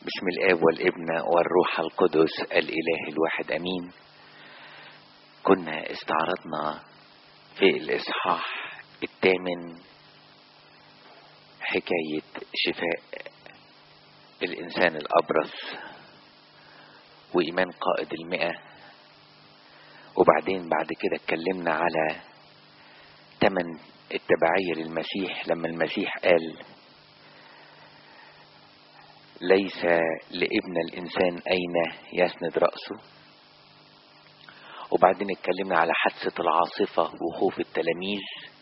بسم الآب والابن والروح القدس الإله الواحد أمين كنا استعرضنا في الإصحاح الثامن حكاية شفاء الإنسان الأبرص وإيمان قائد المئة وبعدين بعد كده اتكلمنا على تمن التبعية للمسيح لما المسيح قال ليس لابن الإنسان أين يسند رأسه وبعدين اتكلمنا على حادثة العاصفة وخوف التلاميذ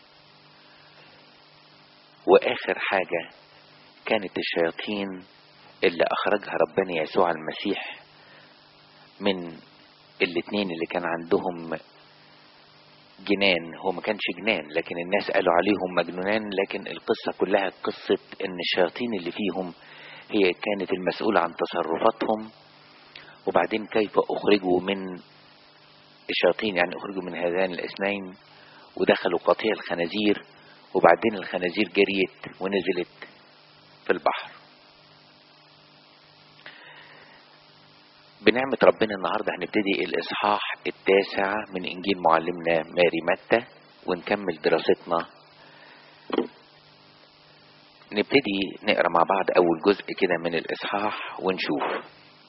وآخر حاجة كانت الشياطين اللي أخرجها ربنا يسوع المسيح من الاتنين اللي كان عندهم جنان هو ما كانش جنان لكن الناس قالوا عليهم مجنونان لكن القصة كلها قصة ان الشياطين اللي فيهم هي كانت المسؤولة عن تصرفاتهم وبعدين كيف أخرجوا من الشياطين يعني أخرجوا من هذان الاثنين ودخلوا قطيع الخنازير وبعدين الخنازير جريت ونزلت في البحر بنعمة ربنا النهاردة هنبتدي الإصحاح التاسع من إنجيل معلمنا ماري متى ونكمل دراستنا نبتدي نقرا مع بعض اول جزء كده من الاصحاح ونشوف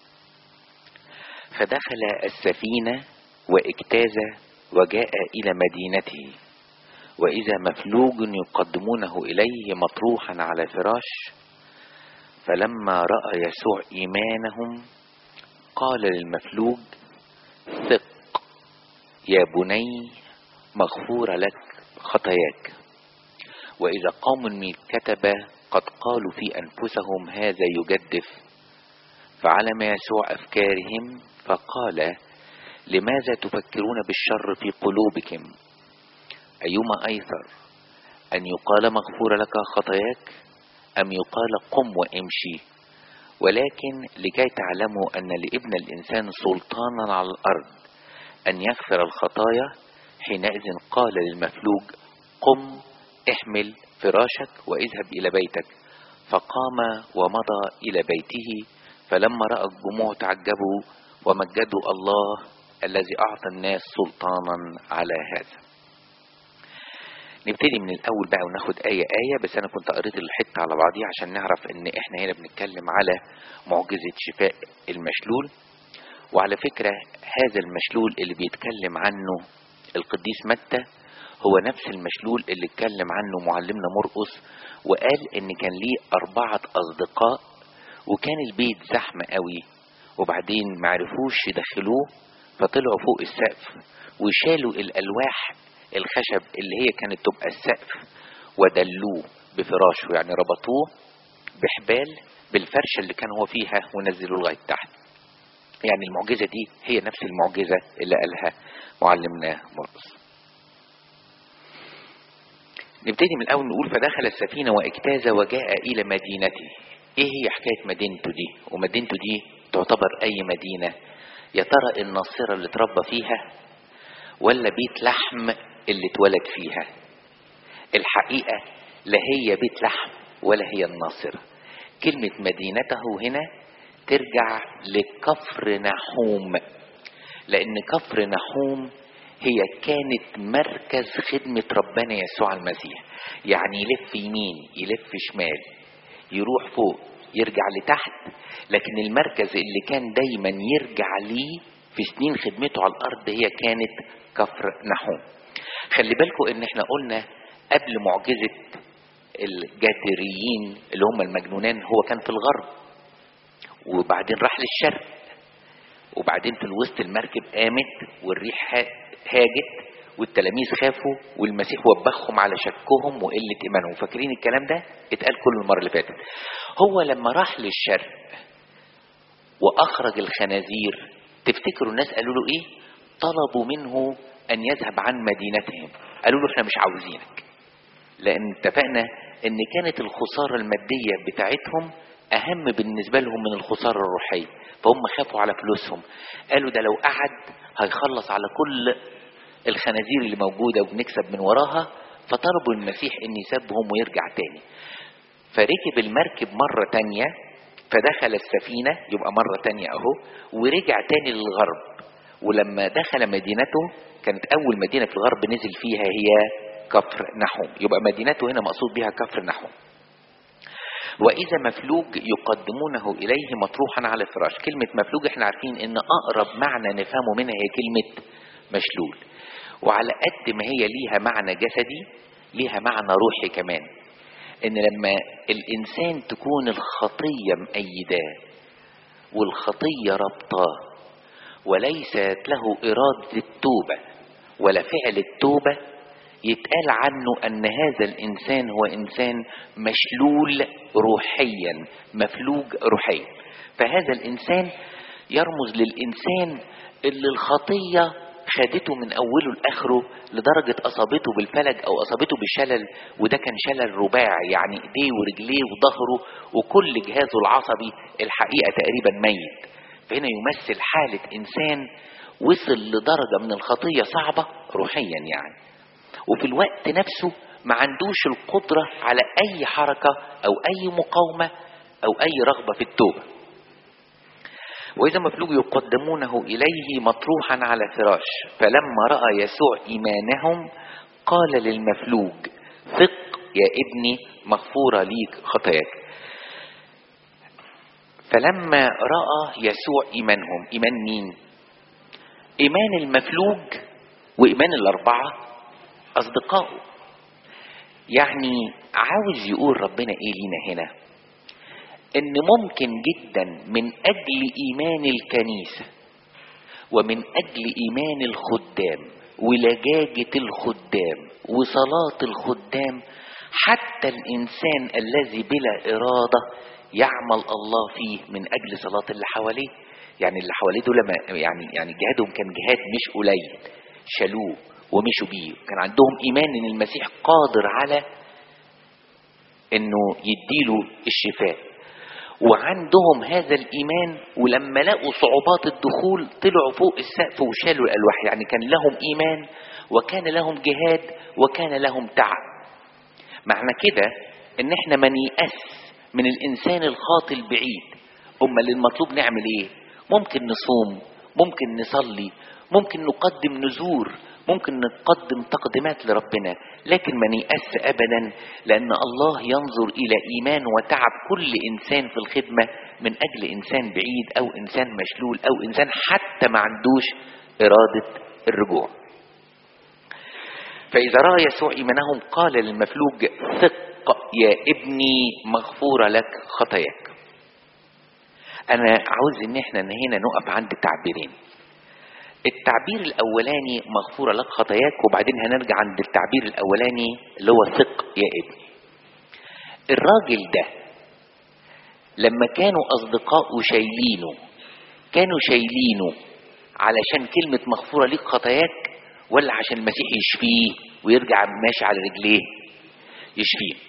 فدخل السفينه واجتاز وجاء الى مدينته واذا مفلوج يقدمونه اليه مطروحا على فراش فلما راى يسوع ايمانهم قال للمفلوج ثق يا بني مغفور لك خطاياك وإذا قوم من الكتبة قد قالوا في أنفسهم هذا يجدف فعلم يسوع أفكارهم فقال لماذا تفكرون بالشر في قلوبكم أيما أيسر أن يقال مغفور لك خطاياك أم يقال قم وامشي ولكن لكي تعلموا أن لابن الإنسان سلطانا على الأرض أن يغفر الخطايا حينئذ قال للمفلوج قم احمل فراشك واذهب الى بيتك فقام ومضى الى بيته فلما راى الجموع تعجبوا ومجدوا الله الذي اعطى الناس سلطانا على هذا نبتدي من الاول بقى وناخد ايه ايه بس انا كنت قريت الحته على بعضيها عشان نعرف ان احنا هنا بنتكلم على معجزه شفاء المشلول وعلى فكره هذا المشلول اللي بيتكلم عنه القديس متى هو نفس المشلول اللي اتكلم عنه معلمنا مرقس وقال ان كان ليه اربعة اصدقاء وكان البيت زحمة قوي وبعدين معرفوش يدخلوه فطلعوا فوق السقف وشالوا الالواح الخشب اللي هي كانت تبقى السقف ودلوه بفراشه يعني ربطوه بحبال بالفرشة اللي كان هو فيها ونزلوه لغاية تحت يعني المعجزة دي هي نفس المعجزة اللي قالها معلمنا مرقس نبتدي من الأول نقول فدخل السفينة واجتاز وجاء إلى مدينته إيه هي حكاية مدينته دي ومدينته دي تعتبر أي مدينة يا ترى الناصرة اللي اتربى فيها ولا بيت لحم اللي اتولد فيها الحقيقة لا هي بيت لحم ولا هي الناصرة كلمة مدينته هنا ترجع لكفر نحوم لأن كفر نحوم هي كانت مركز خدمة ربنا يسوع المسيح يعني يلف يمين يلف شمال يروح فوق يرجع لتحت لكن المركز اللي كان دايما يرجع ليه في سنين خدمته على الأرض هي كانت كفر نحوم خلي بالكم ان احنا قلنا قبل معجزة الجادريين اللي هم المجنونان هو كان في الغرب وبعدين راح للشرق وبعدين في الوسط المركب قامت والريح هاجت والتلاميذ خافوا والمسيح وبخهم على شكهم وقلة إيمانهم فاكرين الكلام ده اتقال كل المرة اللي فاتت هو لما راح للشرق وأخرج الخنازير تفتكروا الناس قالوا له إيه طلبوا منه أن يذهب عن مدينتهم قالوا له إحنا مش عاوزينك لأن اتفقنا إن كانت الخسارة المادية بتاعتهم أهم بالنسبة لهم من الخسارة الروحية فهم خافوا على فلوسهم قالوا ده لو قعد هيخلص على كل الخنازير اللي موجودة وبنكسب من وراها فطلبوا المسيح ان يسبهم ويرجع تاني فركب المركب مرة تانية فدخل السفينة يبقى مرة تانية اهو ورجع تاني للغرب ولما دخل مدينته كانت اول مدينة في الغرب نزل فيها هي كفر نحوم يبقى مدينته هنا مقصود بها كفر نحوم وإذا مفلوج يقدمونه إليه مطروحا على الفراش كلمة مفلوج احنا عارفين إن أقرب معنى نفهمه منها هي كلمة مشلول وعلى قد ما هي ليها معنى جسدي ليها معنى روحي كمان إن لما الإنسان تكون الخطية مأيداه والخطية ربطاه وليست له إرادة التوبة ولا فعل التوبة يتقال عنه أن هذا الإنسان هو إنسان مشلول روحيا مفلوج روحيا فهذا الإنسان يرمز للإنسان اللي الخطية خدته من أوله لآخره لدرجة أصابته بالفلج أو أصابته بالشلل وده كان شلل رباعي يعني إيديه ورجليه وظهره وكل جهازه العصبي الحقيقة تقريبا ميت فهنا يمثل حالة إنسان وصل لدرجة من الخطية صعبة روحيا يعني وفي الوقت نفسه ما عندوش القدرة على أي حركة أو أي مقاومة أو أي رغبة في التوبة وإذا مفلوج يقدمونه إليه مطروحا على فراش فلما رأى يسوع إيمانهم قال للمفلوج ثق يا ابني مغفورة ليك خطاياك فلما رأى يسوع إيمانهم إيمان مين إيمان المفلوج وإيمان الأربعة أصدقائه يعني عاوز يقول ربنا إيه لينا هنا إن ممكن جدا من أجل إيمان الكنيسة ومن أجل إيمان الخدام ولجاجة الخدام وصلاة الخدام حتى الإنسان الذي بلا إرادة يعمل الله فيه من أجل صلاة اللي حواليه يعني اللي حواليه دول يعني يعني جهادهم كان جهاد مش قليل شالوه ومشوا بيه كان عندهم ايمان ان المسيح قادر على انه يديله الشفاء وعندهم هذا الايمان ولما لقوا صعوبات الدخول طلعوا فوق السقف وشالوا الالواح يعني كان لهم ايمان وكان لهم جهاد وكان لهم تعب معنى كده ان احنا ما نيأس من الانسان الخاطئ البعيد امال المطلوب نعمل ايه ممكن نصوم ممكن نصلي ممكن نقدم نذور ممكن نقدم تقديمات لربنا لكن ما نيأس أبدا لأن الله ينظر إلى إيمان وتعب كل إنسان في الخدمة من أجل إنسان بعيد أو إنسان مشلول أو إنسان حتى ما عندوش إرادة الرجوع فإذا رأى يسوع إيمانهم قال للمفلوج ثق يا ابني مغفورة لك خطاياك أنا عاوز إن احنا هنا نقف عند تعبيرين التعبير الاولاني مغفوره لك خطاياك وبعدين هنرجع عند التعبير الاولاني اللي هو ثق يا ابني الراجل ده لما كانوا اصدقائه شايلينه كانوا شايلينه علشان كلمة مغفورة ليك خطاياك ولا عشان المسيح يشفيه ويرجع ماشي على رجليه يشفيه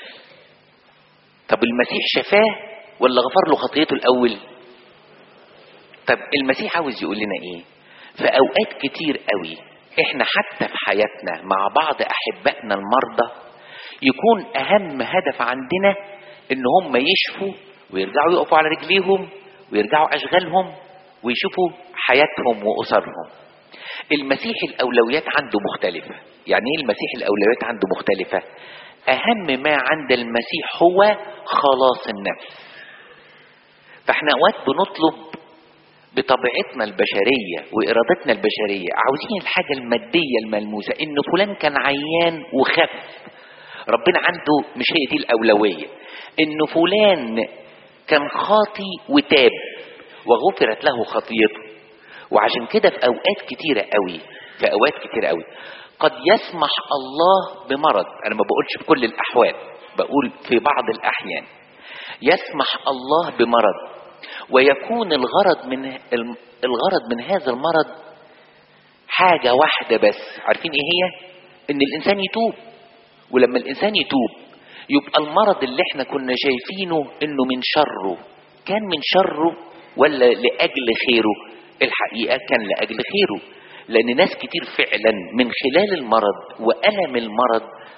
طب المسيح شفاه ولا غفر له خطيته الأول طب المسيح عاوز يقول لنا ايه في اوقات كتير قوي احنا حتى في حياتنا مع بعض احبائنا المرضى يكون اهم هدف عندنا ان هم يشفوا ويرجعوا يقفوا على رجليهم ويرجعوا اشغالهم ويشوفوا حياتهم واسرهم المسيح الاولويات عنده مختلفه يعني ايه المسيح الاولويات عنده مختلفه اهم ما عند المسيح هو خلاص النفس فاحنا اوقات بنطلب بطبيعتنا البشرية وإرادتنا البشرية عاوزين الحاجة المادية الملموسة إن فلان كان عيان وخف ربنا عنده مش هي دي الأولوية إن فلان كان خاطي وتاب وغفرت له خطيته وعشان كده في أوقات كتيرة قوي في أوقات كتيرة قوي قد يسمح الله بمرض أنا ما بقولش في كل الأحوال بقول في بعض الأحيان يسمح الله بمرض ويكون الغرض من الغرض من هذا المرض حاجة واحدة بس عارفين ايه هي ان الانسان يتوب ولما الانسان يتوب يبقى المرض اللي احنا كنا شايفينه انه من شره كان من شره ولا لاجل خيره الحقيقة كان لاجل خيره لان ناس كتير فعلا من خلال المرض والم المرض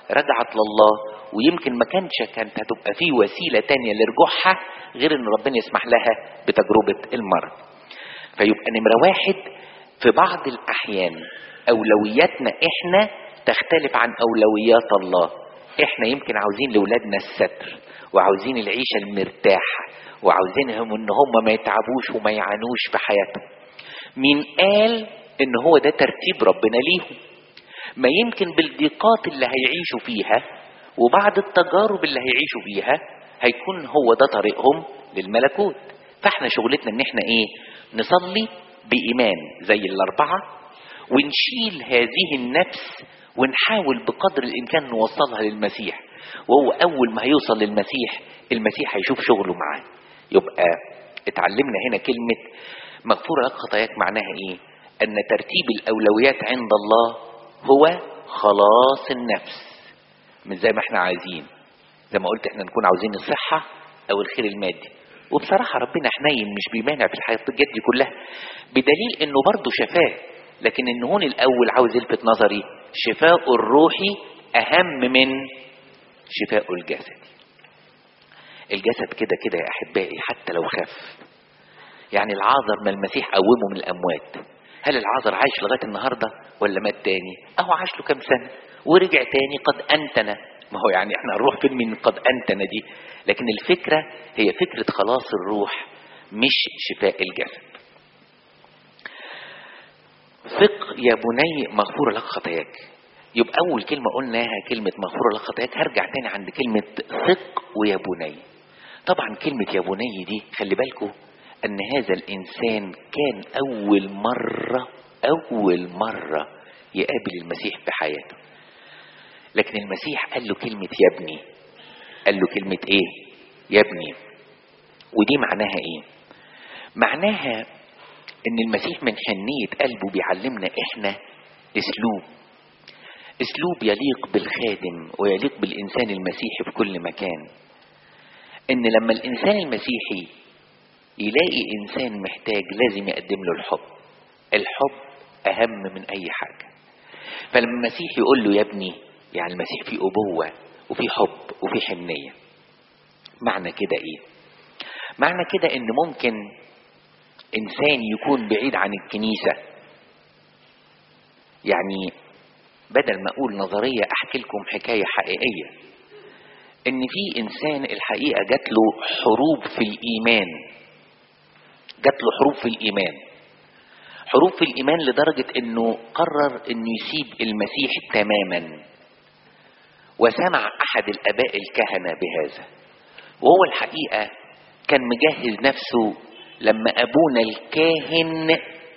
رجعت لله ويمكن ما كانش كانت هتبقى فيه وسيلة تانية لرجوعها غير ان ربنا يسمح لها بتجربة المرض فيبقى نمرة واحد في بعض الأحيان أولوياتنا إحنا تختلف عن أولويات الله إحنا يمكن عاوزين لأولادنا الستر وعاوزين العيشة المرتاحة وعاوزينهم إن هم ما يتعبوش وما يعانوش في حياتهم مين قال إن هو ده ترتيب ربنا ليهم ما يمكن بالضيقات اللي هيعيشوا فيها وبعد التجارب اللي هيعيشوا فيها هيكون هو ده طريقهم للملكوت فاحنا شغلتنا ان احنا ايه نصلي بإيمان زي الأربعة ونشيل هذه النفس ونحاول بقدر الإمكان نوصلها للمسيح وهو أول ما هيوصل للمسيح المسيح هيشوف شغله معاه يبقى اتعلمنا هنا كلمة مغفورة لك خطاياك معناها إيه؟ أن ترتيب الأولويات عند الله هو خلاص النفس مش زي ما احنا عايزين زي ما قلت احنا نكون عاوزين الصحة أو الخير المادي وبصراحة ربنا حنين مش بيمانع في الحياة دي كلها بدليل انه برضه شفاه لكن ان هون الاول عاوز يلفت نظري شفاء الروحي اهم من شفاء الجسدي الجسد كده كده يا احبائي حتى لو خف يعني العازر ما المسيح قومه من الاموات هل العازر عايش لغايه النهارده ولا مات تاني اهو عاش له كام سنه ورجع تاني قد انتنا ما هو يعني احنا هنروح فين من قد انتنا دي لكن الفكره هي فكره خلاص الروح مش شفاء الجسد ثق يا بني مغفور لك خطاياك يبقى اول كلمه قلناها كلمه مغفور لك خطاياك هرجع تاني عند كلمه ثق ويا بني طبعا كلمه يا بني دي خلي بالكم ان هذا الانسان كان اول مره اول مره يقابل المسيح في حياته لكن المسيح قال له كلمه يا ابني قال له كلمه ايه يا ابني ودي معناها ايه معناها ان المسيح من حنية قلبه بيعلمنا احنا اسلوب اسلوب يليق بالخادم ويليق بالانسان المسيحي في كل مكان ان لما الانسان المسيحي يلاقي انسان محتاج لازم يقدم له الحب الحب اهم من اي حاجة فلما المسيح يقول له يا ابني يعني المسيح في ابوة وفي حب وفي حنية معنى كده ايه معنى كده ان ممكن انسان يكون بعيد عن الكنيسة يعني بدل ما اقول نظرية احكي لكم حكاية حقيقية ان في انسان الحقيقة جات له حروب في الايمان جات له حروب في الايمان حروب في الايمان لدرجة انه قرر انه يسيب المسيح تماما وسمع احد الاباء الكهنة بهذا وهو الحقيقة كان مجهز نفسه لما ابونا الكاهن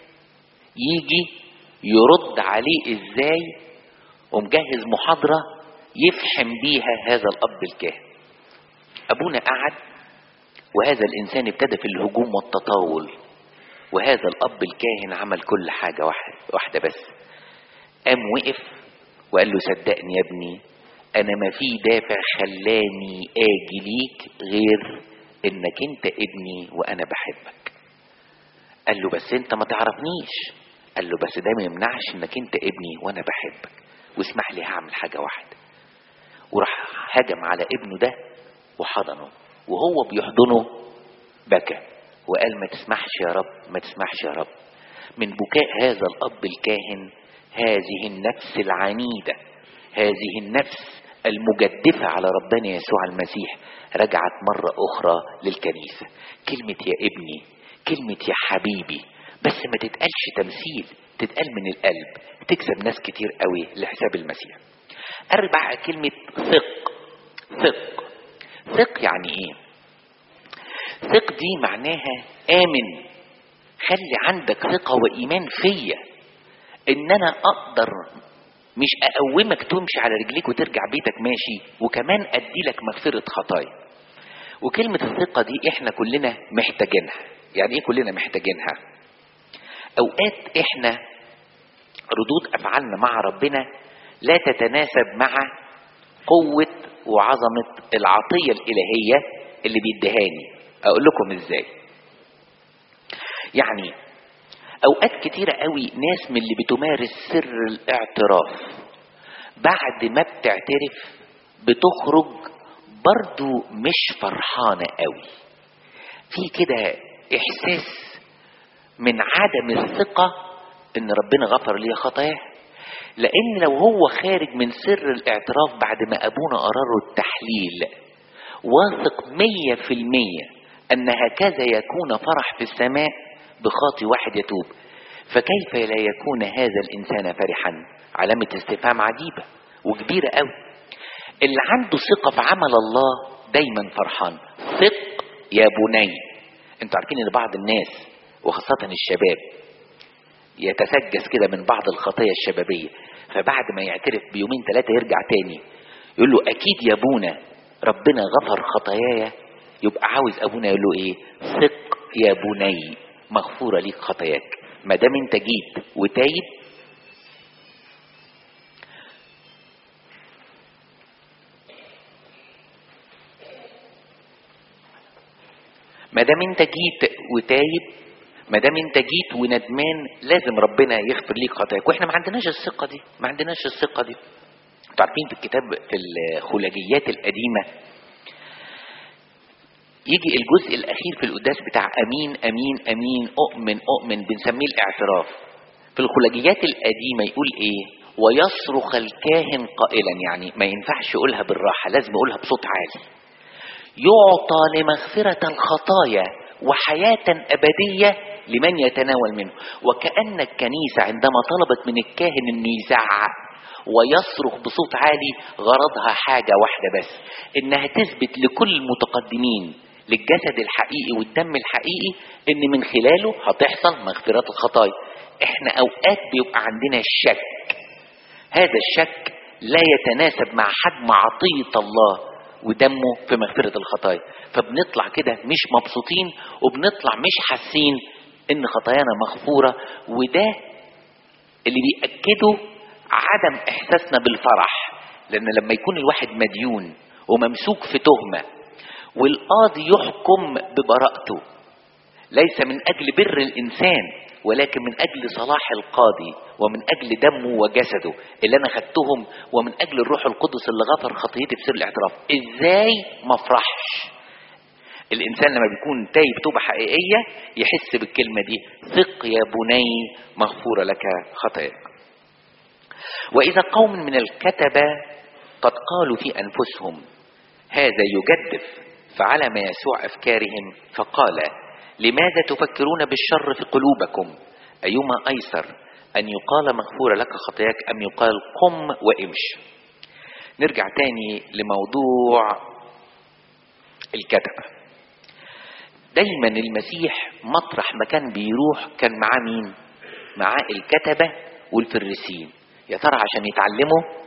يجي يرد عليه ازاي ومجهز محاضرة يفحم بيها هذا الاب الكاهن ابونا قعد وهذا الانسان ابتدى في الهجوم والتطاول وهذا الاب الكاهن عمل كل حاجة واحد واحدة بس قام وقف وقال له صدقني يا ابني انا ما في دافع خلاني اجي ليك غير انك انت ابني وانا بحبك قال له بس انت ما تعرفنيش قال له بس ده ما يمنعش انك انت ابني وانا بحبك واسمح لي هعمل حاجة واحدة وراح هجم على ابنه ده وحضنه وهو بيحضنه بكى وقال ما تسمحش يا رب ما تسمحش يا رب من بكاء هذا الاب الكاهن هذه النفس العنيدة هذه النفس المجدفة على ربنا يسوع المسيح رجعت مرة أخرى للكنيسة كلمة يا ابني كلمة يا حبيبي بس ما تتقالش تمثيل تتقال من القلب تكسب ناس كتير قوي لحساب المسيح أربع كلمة ثق ثق ثق يعني ايه ثق دي معناها آمن خلي عندك ثقة وإيمان فيا إن أنا أقدر مش أقومك تمشي على رجليك وترجع بيتك ماشي وكمان أدي لك مغفرة خطايا وكلمة الثقة دي إحنا كلنا محتاجينها يعني إيه كلنا محتاجينها أوقات إحنا ردود أفعالنا مع ربنا لا تتناسب مع قوة وعظمة العطية الإلهية اللي بيديهاني أقول لكم إزاي يعني أوقات كتيرة قوي ناس من اللي بتمارس سر الاعتراف بعد ما بتعترف بتخرج برضو مش فرحانة قوي في كده احساس من عدم الثقة ان ربنا غفر لي خطاياه لان لو هو خارج من سر الاعتراف بعد ما ابونا قرره التحليل واثق مية في المية ان هكذا يكون فرح في السماء بخاطي واحد يتوب فكيف لا يكون هذا الانسان فرحا علامة استفهام عجيبة وكبيرة قوي اللي عنده ثقة في عمل الله دايما فرحان ثق يا بني انتوا عارفين ان بعض الناس وخاصة الشباب يتسجس كده من بعض الخطايا الشبابية فبعد ما يعترف بيومين ثلاثة يرجع تاني يقول له أكيد يا أبونا ربنا غفر خطاياي يبقى عاوز أبونا يقول له إيه ثق يا بني مغفورة ليك خطاياك ما دام أنت جيت وتايب ما دام انت جيت وتايب ما دام انت جيت وندمان لازم ربنا يغفر ليك خطاياك واحنا ما عندناش الثقه دي ما عندناش الثقه دي انتوا عارفين في الكتاب في الخلاجيات القديمه يجي الجزء الاخير في القداس بتاع امين امين امين اؤمن اؤمن بنسميه الاعتراف في الخلاجيات القديمه يقول ايه ويصرخ الكاهن قائلا يعني ما ينفعش يقولها بالراحه لازم يقولها بصوت عالي يعطى لمغفرة الخطايا وحياة أبدية لمن يتناول منه وكأن الكنيسة عندما طلبت من الكاهن أنه يزعق ويصرخ بصوت عالي غرضها حاجة واحدة بس إنها تثبت لكل المتقدمين للجسد الحقيقي والدم الحقيقي إن من خلاله هتحصل مغفرة الخطايا إحنا أوقات بيبقى عندنا الشك هذا الشك لا يتناسب مع حجم عطية الله ودمه في مغفرة الخطايا فبنطلع كده مش مبسوطين وبنطلع مش حاسين ان خطايانا مغفورة وده اللي بيأكده عدم احساسنا بالفرح لان لما يكون الواحد مديون وممسوك في تهمة والقاضي يحكم ببراءته ليس من اجل بر الانسان ولكن من اجل صلاح القاضي ومن اجل دمه وجسده اللي انا خدتهم ومن اجل الروح القدس اللي غفر خطيتي بسر الاعتراف ازاي ما افرحش الانسان لما بيكون تايب توبه حقيقيه يحس بالكلمه دي ثق يا بني مغفوره لك خطاياك واذا قوم من الكتبه قد قالوا في انفسهم هذا يجدف فعلى ما يسوع افكارهم فقال لماذا تفكرون بالشر في قلوبكم أيما أيسر أن يقال مغفورة لك خطاياك أم يقال قم وامش نرجع تاني لموضوع الكتبة دايما المسيح مطرح ما كان بيروح كان معاه مين معاه الكتبة والفريسين يا ترى عشان يتعلموا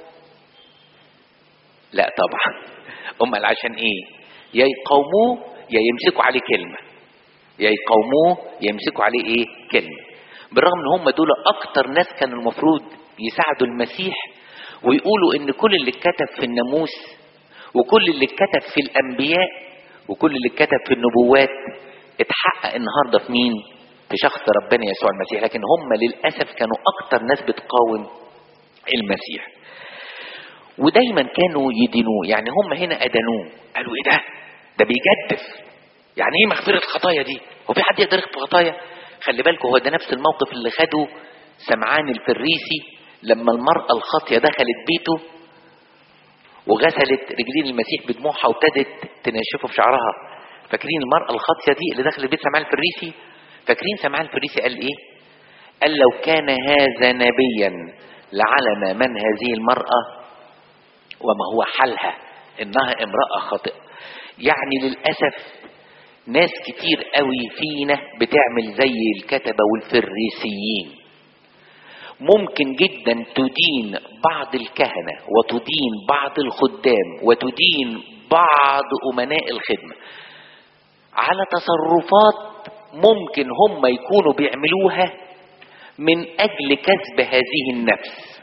لا طبعا امال عشان ايه يا يقاوموه يا يمسكوا عليه كلمه يا يقاوموه يمسكوا عليه ايه كلمه بالرغم ان هم دول اكتر ناس كانوا المفروض يساعدوا المسيح ويقولوا ان كل اللي اتكتب في الناموس وكل اللي اتكتب في الانبياء وكل اللي اتكتب في النبوات اتحقق النهارده في مين في شخص ربنا يسوع المسيح لكن هم للاسف كانوا اكتر ناس بتقاوم المسيح ودايما كانوا يدينوه يعني هم هنا ادانوه قالوا ايه ده ده بيجدف يعني ايه مغفرة الخطايا دي هو في حد يقدر يغفر خطايا خلي بالكم هو ده نفس الموقف اللي خده سمعان الفريسي لما المرأة الخاطية دخلت بيته وغسلت رجلين المسيح بدموعها وابتدت تنشفه في شعرها فاكرين المرأة الخاطية دي اللي دخلت بيت سمعان الفريسي فاكرين سمعان الفريسي قال ايه قال لو كان هذا نبيا لعلم من هذه المرأة وما هو حالها انها امرأة خاطئة يعني للأسف ناس كتير قوي فينا بتعمل زي الكتبة والفريسيين ممكن جدا تدين بعض الكهنة وتدين بعض الخدام وتدين بعض أمناء الخدمة على تصرفات ممكن هم يكونوا بيعملوها من أجل كسب هذه النفس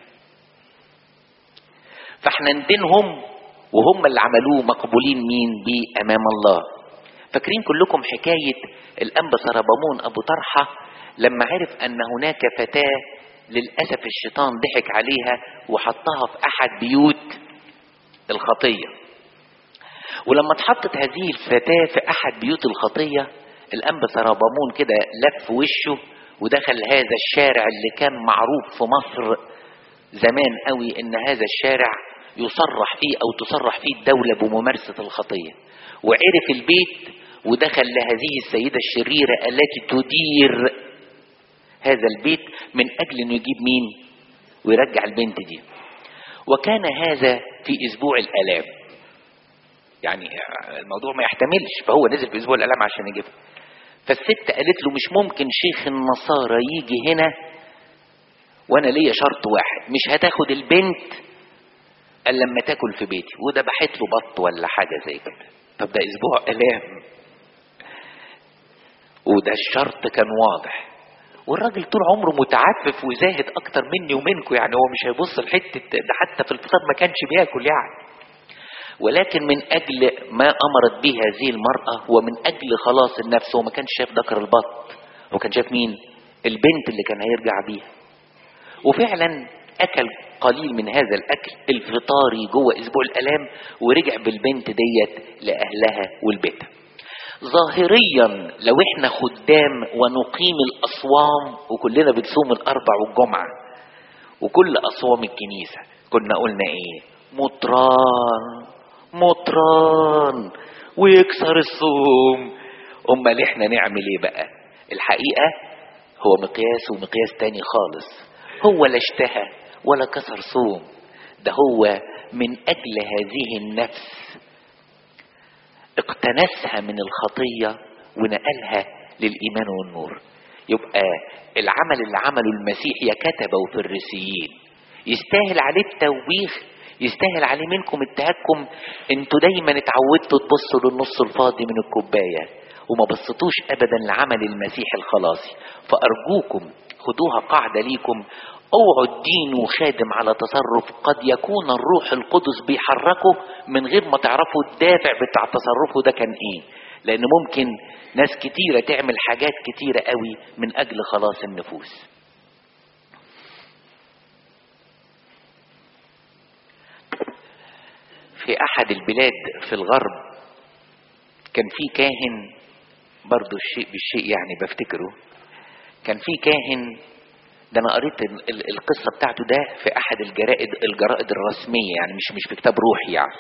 فاحنا ندينهم وهم اللي عملوه مقبولين مين بيه أمام الله فاكرين كلكم حكاية الأنبا سربامون أبو طرحة لما عرف أن هناك فتاة للأسف الشيطان ضحك عليها وحطها في أحد بيوت الخطية ولما اتحطت هذه الفتاة في أحد بيوت الخطية الأنبا سرابامون كده لف وشه ودخل هذا الشارع اللي كان معروف في مصر زمان قوي ان هذا الشارع يصرح فيه او تصرح فيه الدولة بممارسة الخطية وعرف البيت ودخل لهذه السيدة الشريرة التي تدير هذا البيت من اجل انه يجيب مين ويرجع البنت دي وكان هذا في اسبوع الالام يعني الموضوع ما يحتملش فهو نزل في اسبوع الالام عشان يجيبها فالست قالت له مش ممكن شيخ النصارى يجي هنا وانا ليا شرط واحد مش هتاخد البنت الا لما تاكل في بيتي وده بحت له بط ولا حاجه زي كده طب ده اسبوع الام وده الشرط كان واضح والراجل طول عمره متعفف وزاهد اكتر مني ومنكم يعني هو مش هيبص لحته ده حتى في الفطار ما كانش بياكل يعني ولكن من اجل ما امرت به هذه المراه ومن اجل خلاص النفس هو ما كانش شايف ذكر البط هو كان شايف مين البنت اللي كان هيرجع بيها وفعلا اكل قليل من هذا الاكل الفطاري جوه اسبوع الالام ورجع بالبنت ديت لاهلها والبيت ظاهريا لو احنا خدام ونقيم الاصوام وكلنا بنصوم الاربع والجمعه وكل اصوام الكنيسه كنا قلنا ايه مطران مطران ويكسر الصوم امال احنا نعمل ايه بقى الحقيقه هو مقياس ومقياس تاني خالص هو لا اشتهى ولا كسر صوم ده هو من اجل هذه النفس اقتنسها من الخطيه ونقلها للايمان والنور يبقى العمل اللي عمله المسيح يا كتبه وفريسيين يستاهل عليه التوبيخ يستاهل عليه منكم التهكم انتوا دايما اتعودتوا تبصوا للنص الفاضي من الكوبايه وما بصيتوش ابدا لعمل المسيح الخلاصي فارجوكم خدوها قاعده ليكم اوعوا الدين خادم على تصرف قد يكون الروح القدس بيحركه من غير ما تعرفوا الدافع بتاع تصرفه ده كان ايه لان ممكن ناس كتيره تعمل حاجات كتيره قوي من اجل خلاص النفوس في احد البلاد في الغرب كان في كاهن برضو الشيء بالشيء يعني بفتكره كان في كاهن ده انا قريت القصه بتاعته ده في احد الجرائد الجرائد الرسميه يعني مش مش في كتاب روحي يعني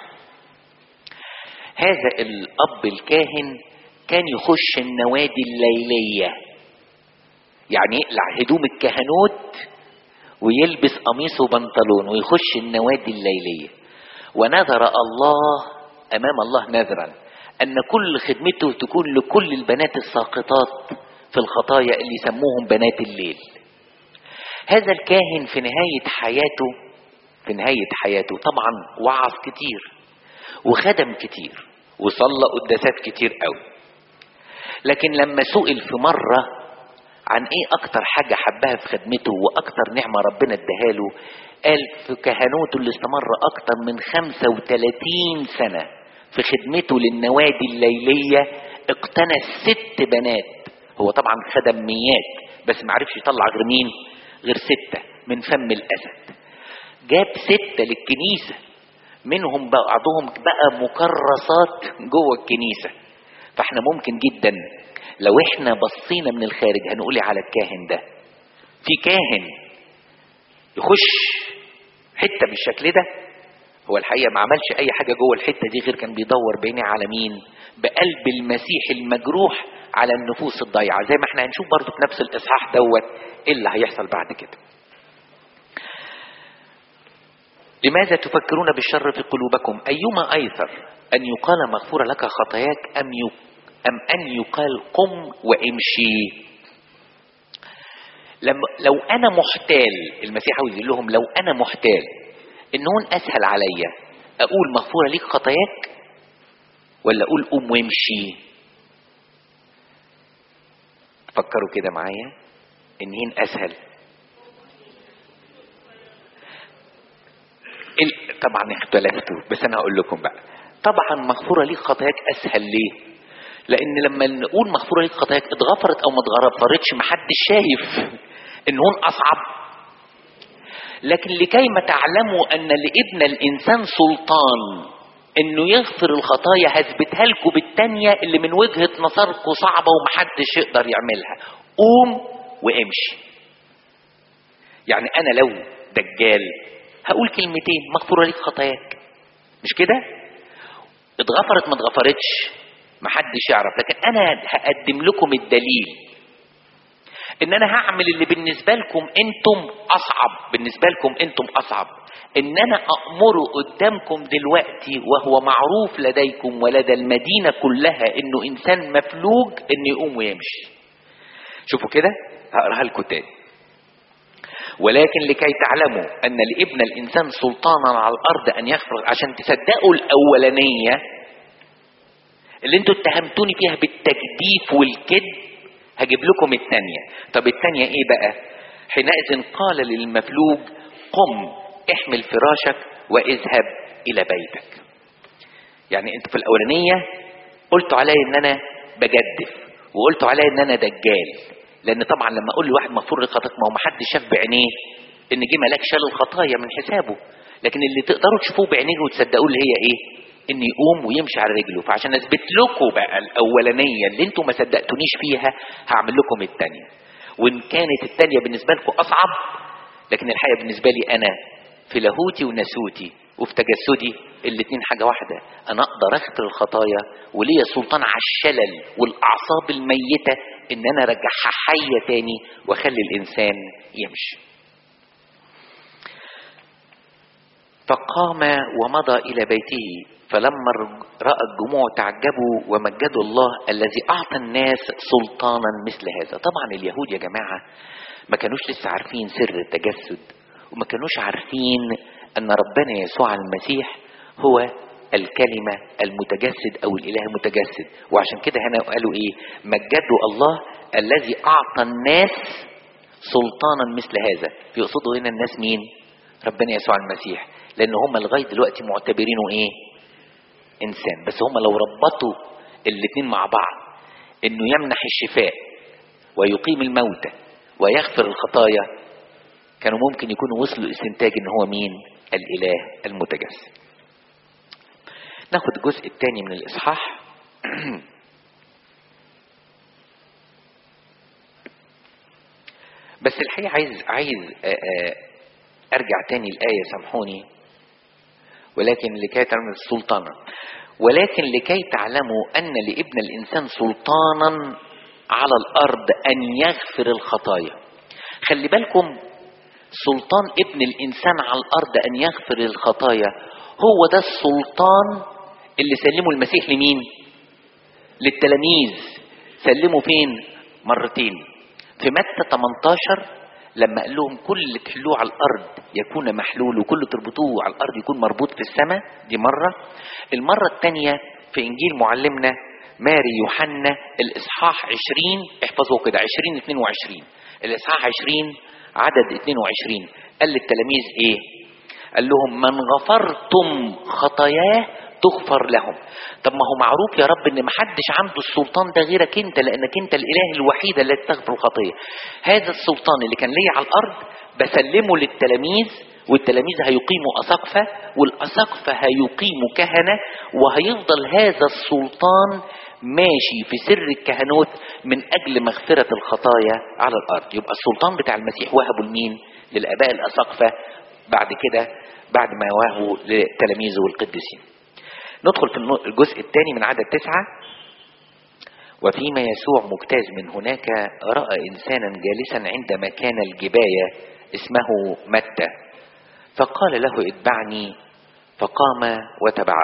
هذا الاب الكاهن كان يخش النوادي الليليه يعني يقلع هدوم الكهنوت ويلبس قميص وبنطلون ويخش النوادي الليليه ونذر الله امام الله نذرا ان كل خدمته تكون لكل البنات الساقطات في الخطايا اللي يسموهم بنات الليل هذا الكاهن في نهاية حياته في نهاية حياته طبعا وعظ كتير وخدم كتير وصلى قداسات كتير قوي لكن لما سئل في مرة عن ايه اكتر حاجة حبها في خدمته واكتر نعمة ربنا اداها له قال في كهنوته اللي استمر اكتر من 35 سنة في خدمته للنوادي الليلية اقتنى ست بنات هو طبعا خدم ميات بس ما عرفش يطلع غير مين غير ستة من فم الأسد جاب ستة للكنيسة منهم بعضهم بقى مكرسات جوه الكنيسة فاحنا ممكن جدا لو احنا بصينا من الخارج هنقول على الكاهن ده في كاهن يخش حتة بالشكل ده هو الحقيقة ما عملش أي حاجة جوه الحتة دي غير كان بيدور بعينيه على مين بقلب المسيح المجروح على النفوس الضيعة زي ما احنا هنشوف برضو في نفس الإصحاح دوت ايه اللي هيحصل بعد كده لماذا تفكرون بالشر في قلوبكم أيما أيسر أن يقال مغفور لك خطاياك أم, ي... أم أن يقال قم وامشي لما لو أنا محتال المسيح عاوز يقول لهم لو أنا محتال إنهن أسهل عليا أقول مغفورة ليك خطاياك ولا أقول قم وامشي فكروا كده معايا انهين اسهل طبعا اختلفتوا بس انا هقول لكم بقى طبعا مغفورة ليك خطاياك اسهل ليه لان لما نقول مغفورة ليك خطاياك اتغفرت او ما اتغفرتش محدش شايف انهون اصعب لكن لكي ما تعلموا ان لابن الانسان سلطان انه يغفر الخطايا هثبتها لكم بالتانية اللي من وجهة نظركم صعبة ومحدش يقدر يعملها قوم وامشي يعني انا لو دجال هقول كلمتين مغفورة لك خطاياك مش كده اتغفرت ما اتغفرتش محدش يعرف لكن انا هقدم لكم الدليل ان انا هعمل اللي بالنسبة لكم انتم اصعب بالنسبة لكم انتم اصعب ان انا امره قدامكم دلوقتي وهو معروف لديكم ولدى المدينة كلها انه انسان مفلوج انه يقوم ويمشي شوفوا كده هقراها لكم تاني ولكن لكي تعلموا ان لابن الانسان سلطانا على الارض ان يغفر عشان تصدقوا الاولانيه اللي انتوا اتهمتوني فيها بالتجديف والكذب هجيب لكم الثانيه طب الثانيه ايه بقى حينئذ قال للمفلوج قم احمل فراشك واذهب الى بيتك يعني انت في الاولانيه قلتوا عليا ان انا بجدف وقلتوا عليا ان انا دجال لان طبعا لما اقول لواحد مغفور لك خطاك ما هو ما حدش شاف بعينيه ان جه ملاك شال الخطايا من حسابه لكن اللي تقدروا تشوفوه بعينيه وتصدقوه اللي هي ايه ان يقوم ويمشي على رجله فعشان اثبت لكم بقى الاولانيه اللي انتم ما صدقتونيش فيها هعمل لكم الثانيه وان كانت الثانيه بالنسبه لكم اصعب لكن الحقيقه بالنسبه لي انا في لاهوتي وناسوتي وفي تجسدي الاثنين حاجه واحده انا اقدر اغفر الخطايا وليا سلطان على الشلل والاعصاب الميته ان انا ارجعها حيه تاني واخلي الانسان يمشي فقام ومضى الى بيته فلما راى الجموع تعجبوا ومجدوا الله الذي اعطى الناس سلطانا مثل هذا طبعا اليهود يا جماعه ما كانوش لسه عارفين سر التجسد وما كانوش عارفين ان ربنا يسوع المسيح هو الكلمة المتجسد أو الإله المتجسد وعشان كده هنا قالوا إيه مجدوا الله الذي أعطى الناس سلطانا مثل هذا يقصدوا هنا الناس مين ربنا يسوع المسيح لأن هم لغاية دلوقتي معتبرينه إيه إنسان بس هم لو ربطوا الاتنين مع بعض إنه يمنح الشفاء ويقيم الموتى ويغفر الخطايا كانوا ممكن يكونوا وصلوا استنتاج ان هو مين الاله المتجسد ناخد الجزء الثاني من الاصحاح بس الحقيقه عايز عايز ارجع تاني الايه سامحوني ولكن لكي تعلموا سلطانا ولكن لكي تعلموا ان لابن الانسان سلطانا على الارض ان يغفر الخطايا خلي بالكم سلطان ابن الانسان على الارض ان يغفر الخطايا هو ده السلطان اللي سلمه المسيح لمين للتلاميذ سلموا فين مرتين في متى 18 لما قال لهم كل اللي تحلوه على الارض يكون محلول وكل اللي تربطوه على الارض يكون مربوط في السماء دي مره المره الثانيه في انجيل معلمنا ماري يوحنا الاصحاح 20 احفظوا كده 20 22 الاصحاح 20 عدد 22 قال للتلاميذ ايه قال لهم من غفرتم خطاياه تغفر لهم طب ما هو معروف يا رب ان ما حدش عنده السلطان ده غيرك انت لانك انت الاله الوحيد الذي تغفر الخطيه هذا السلطان اللي كان ليا على الارض بسلمه للتلاميذ والتلاميذ هيقيموا أساقفة والأساقفة هيقيموا كهنة وهيفضل هذا السلطان ماشي في سر الكهنوت من أجل مغفرة الخطايا على الأرض يبقى السلطان بتاع المسيح وهبه لمين للآباء الأساقفة بعد كده بعد ما وهبوا لتلاميذه والقديسين ندخل في الجزء الثاني من عدد تسعة وفيما يسوع مجتاز من هناك رأى إنسانا جالسا عند مكان الجباية اسمه متى فقال له اتبعني فقام وتبعه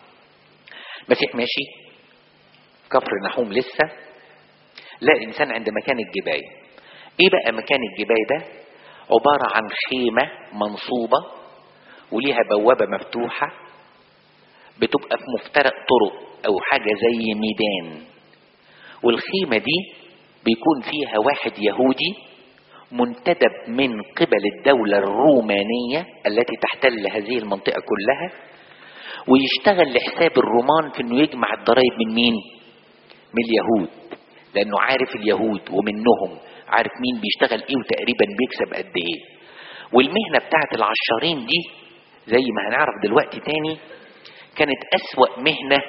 مسيح ماشي كفر نحوم لسه لا إنسان عند مكان الجباية إيه بقى مكان الجباية ده عبارة عن خيمة منصوبة وليها بوابة مفتوحة بتبقى في مفترق طرق أو حاجة زي ميدان والخيمة دي بيكون فيها واحد يهودي منتدب من قبل الدولة الرومانية التي تحتل هذه المنطقة كلها ويشتغل لحساب الرومان في انه يجمع الضرائب من مين؟ من اليهود لانه عارف اليهود ومنهم عارف مين بيشتغل ايه وتقريبا بيكسب قد ايه والمهنة بتاعت العشارين دي زي ما هنعرف دلوقتي تاني كانت أسوأ مهنة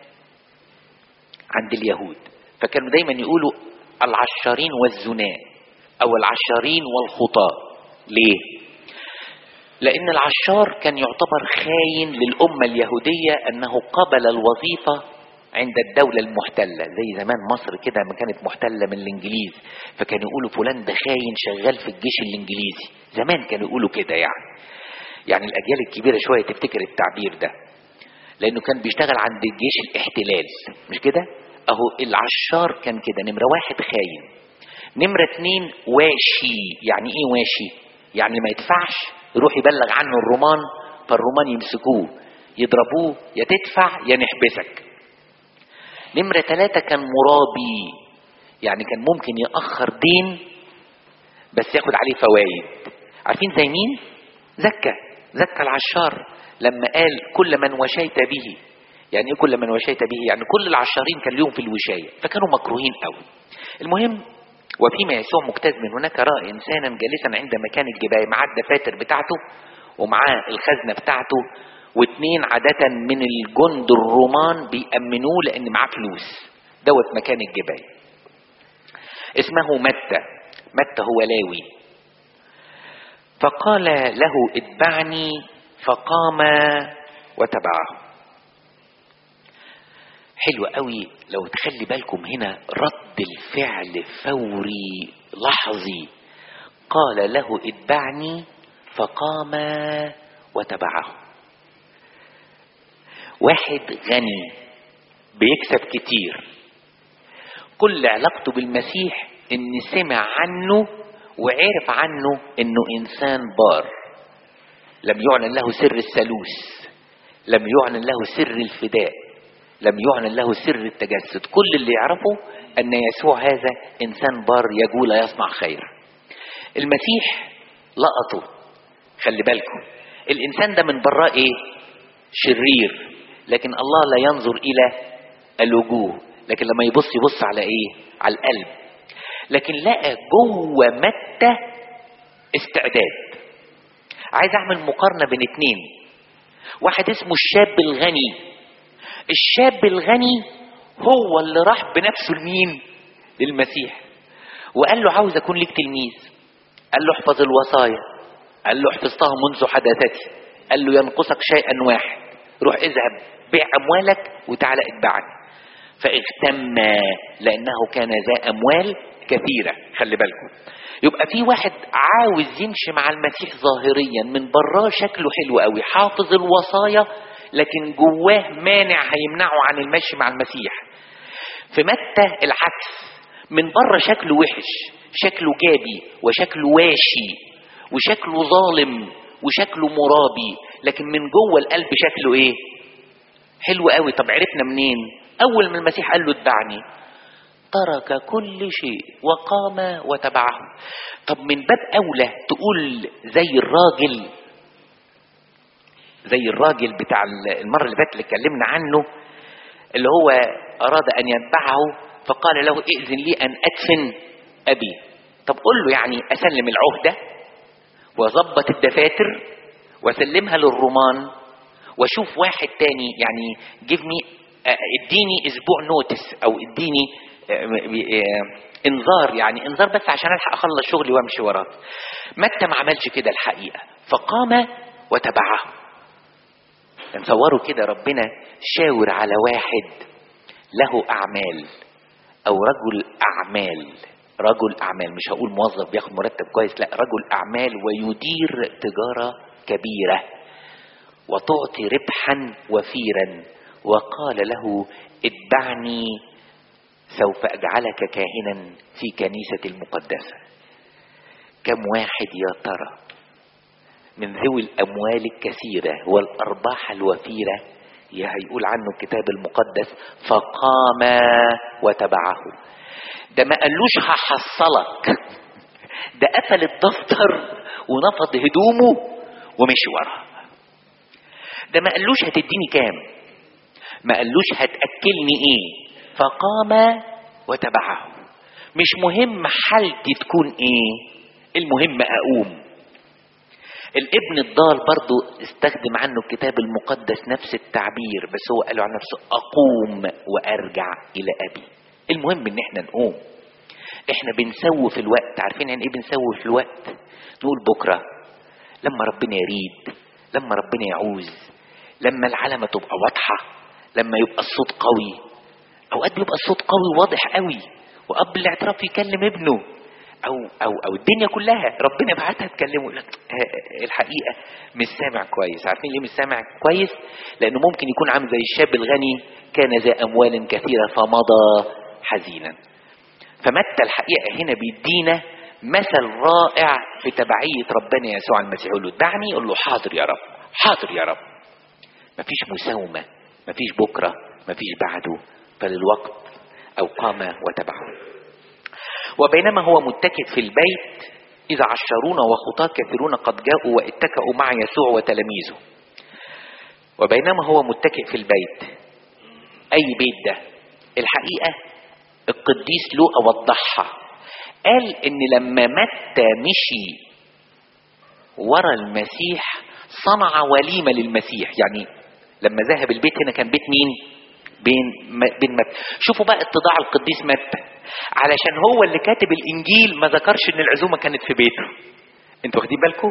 عند اليهود فكانوا دايما يقولوا العشارين والزناء أو العشارين والخطاة ليه؟ لأن العشار كان يعتبر خاين للأمة اليهودية أنه قبل الوظيفة عند الدولة المحتلة زي زمان مصر كده ما كانت محتلة من الإنجليز فكانوا يقولوا فلان ده خاين شغال في الجيش الإنجليزي زمان كانوا يقولوا كده يعني يعني الأجيال الكبيرة شوية تفتكر التعبير ده لأنه كان بيشتغل عند الجيش الاحتلال مش كده؟ أهو العشار كان كده نمرة واحد خاين نمرة اتنين واشي يعني ايه واشي؟ يعني ما يدفعش يروح يبلغ عنه الرومان فالرومان يمسكوه يضربوه يا تدفع يا نحبسك نمرة ثلاثة كان مرابي يعني كان ممكن يأخر دين بس ياخد عليه فوائد عارفين زي مين؟ زكى زكى العشار لما قال كل من وشيت به يعني ايه كل من وشيت به يعني كل العشارين كان ليهم في الوشاية فكانوا مكروهين قوي المهم وفيما يسوع مجتاز من هناك رأى إنسانا جالسا عند مكان الجباية معاه الدفاتر بتاعته ومعاه الخزنة بتاعته واثنين عادة من الجند الرومان بيأمنوه لأن معاه فلوس دوت مكان الجباية اسمه متى متى هو لاوي فقال له اتبعني فقام وتبعه حلو قوي لو تخلي بالكم هنا رد الفعل فوري لحظي قال له اتبعني فقام وتبعه واحد غني بيكسب كتير كل علاقته بالمسيح ان سمع عنه وعرف عنه انه انسان بار لم يعلن له سر الثالوث لم يعلن له سر الفداء لم يعلن له سر التجسد كل اللي يعرفه ان يسوع هذا انسان بار يجول يصنع خير المسيح لقطه خلي بالكم الانسان ده من براه ايه شرير لكن الله لا ينظر الى الوجوه لكن لما يبص يبص على ايه على القلب لكن لقى جوه متى استعداد عايز اعمل مقارنه بين اتنين واحد اسمه الشاب الغني الشاب الغني هو اللي راح بنفسه لمين للمسيح وقال له عاوز اكون ليك تلميذ قال له احفظ الوصايا قال له حفظتها منذ حداثتي قال له ينقصك شيئا واحد روح اذهب بيع اموالك وتعالى اتبعني فاغتم لانه كان ذا اموال كثيره خلي بالكم يبقى في واحد عاوز يمشي مع المسيح ظاهريا من براه شكله حلو قوي حافظ الوصايا لكن جواه مانع هيمنعه عن المشي مع المسيح في متى العكس من بره شكله وحش شكله جابي وشكله واشي وشكله ظالم وشكله مرابي لكن من جوه القلب شكله ايه حلو قوي طب عرفنا منين اول ما المسيح قال له اتبعني ترك كل شيء وقام وتبعه طب من باب اولى تقول زي الراجل زي الراجل بتاع المره اللي فاتت اللي اتكلمنا عنه اللي هو اراد ان يتبعه فقال له ائذن لي ان ادفن ابي طب قل له يعني اسلم العهده واظبط الدفاتر واسلمها للرومان واشوف واحد تاني يعني جيف مي اديني اسبوع نوتس او اديني انذار يعني انذار بس عشان الحق اخلص شغلي وامشي وراه متى ما عملش كده الحقيقه فقام وتبعه تصوروا كده ربنا شاور على واحد له اعمال او رجل اعمال رجل اعمال مش هقول موظف بياخد مرتب كويس لا رجل اعمال ويدير تجاره كبيره وتعطي ربحا وفيرا وقال له اتبعني سوف اجعلك كاهنا في كنيستي المقدسه كم واحد يا ترى من ذوي الاموال الكثيره والارباح الوفيره يا هيقول عنه الكتاب المقدس فقام وتبعه ده ما قالوش هحصلك ده قفل الدفتر ونفض هدومه ومشي وراه ده ما قالوش هتديني كام ما قالوش هتاكلني ايه فقام وتبعه مش مهم حالتي تكون ايه المهم اقوم الابن الضال برضو استخدم عنه الكتاب المقدس نفس التعبير بس هو قاله عن نفسه اقوم وارجع الى ابي المهم ان احنا نقوم احنا بنسوي في الوقت عارفين يعني ايه بنسوي في الوقت نقول بكره لما ربنا يريد لما ربنا يعوز لما العلامه تبقى واضحه لما يبقى الصوت قوي اوقات بيبقى الصوت قوي واضح قوي واب الاعتراف يكلم ابنه او او او الدنيا كلها ربنا يبعتها تكلمه يقول لك آه، الحقيقه مش سامع كويس عارفين ليه مش سامع كويس لانه ممكن يكون عامل زي الشاب الغني كان ذا اموال كثيره فمضى حزينا فمتى الحقيقه هنا بيدينا مثل رائع في تبعيه ربنا يسوع المسيح يقول له دعني يقول له حاضر يا رب حاضر يا رب مفيش مساومه مفيش بكره مفيش بعده فللوقت او قام وتبعه وبينما هو متكئ في البيت إذا عشرون وخطاة كثيرون قد جاءوا واتكأوا مع يسوع وتلاميذه وبينما هو متكئ في البيت أي بيت ده الحقيقة القديس لوقا وضحها قال إن لما متى مشي ورا المسيح صنع وليمة للمسيح يعني لما ذهب البيت هنا كان بيت مين بين بين متى شوفوا بقى اتضاع القديس متى علشان هو اللي كاتب الانجيل ما ذكرش ان العزومه كانت في بيته انتوا واخدين بالكم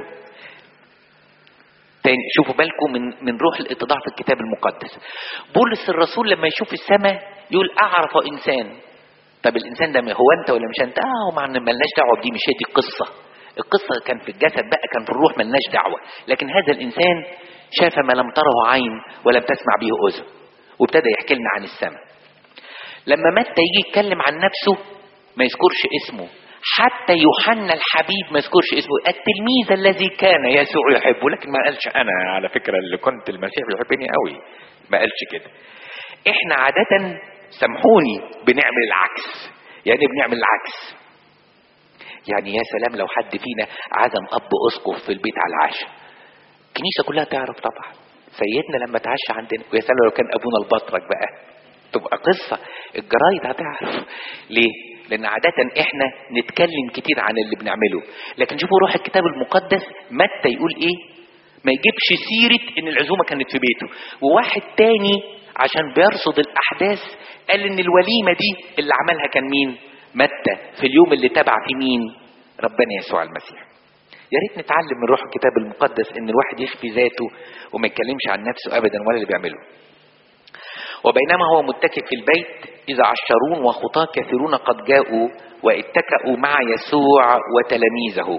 تاني شوفوا بالكم من من روح الاتضاع في الكتاب المقدس بولس الرسول لما يشوف السماء يقول اعرف انسان طب الانسان ده هو انت ولا مش انت اه مع ملناش دعوه بدي مش هي دي القصه القصه كان في الجسد بقى كان في الروح ملناش دعوه لكن هذا الانسان شاف ما لم تره عين ولم تسمع به اذن وابتدى يحكي لنا عن السماء لما متى يجي يتكلم عن نفسه ما يذكرش اسمه حتى يوحنا الحبيب ما يذكرش اسمه التلميذ الذي كان يسوع يحبه لكن ما قالش انا على فكره اللي كنت المسيح بيحبني قوي ما قالش كده احنا عاده سامحوني بنعمل العكس يعني بنعمل العكس يعني يا سلام لو حد فينا عزم اب اسقف في البيت على العشاء الكنيسه كلها تعرف طبعا سيدنا لما تعشى عندنا ويا سلام لو كان ابونا البطرك بقى تبقى قصه الجرايد هتعرف ليه لان عاده احنا نتكلم كتير عن اللي بنعمله لكن شوفوا روح الكتاب المقدس متى يقول ايه ما يجيبش سيره ان العزومه كانت في بيته وواحد تاني عشان بيرصد الاحداث قال ان الوليمه دي اللي عملها كان مين متى في اليوم اللي تبع في مين ربنا يسوع المسيح يا ريت نتعلم من روح الكتاب المقدس ان الواحد يخفي ذاته وما يتكلمش عن نفسه ابدا ولا اللي بيعمله وبينما هو متكئ في البيت إذا عشرون وخطاة كثيرون قد جاءوا واتكأوا مع يسوع وتلاميذه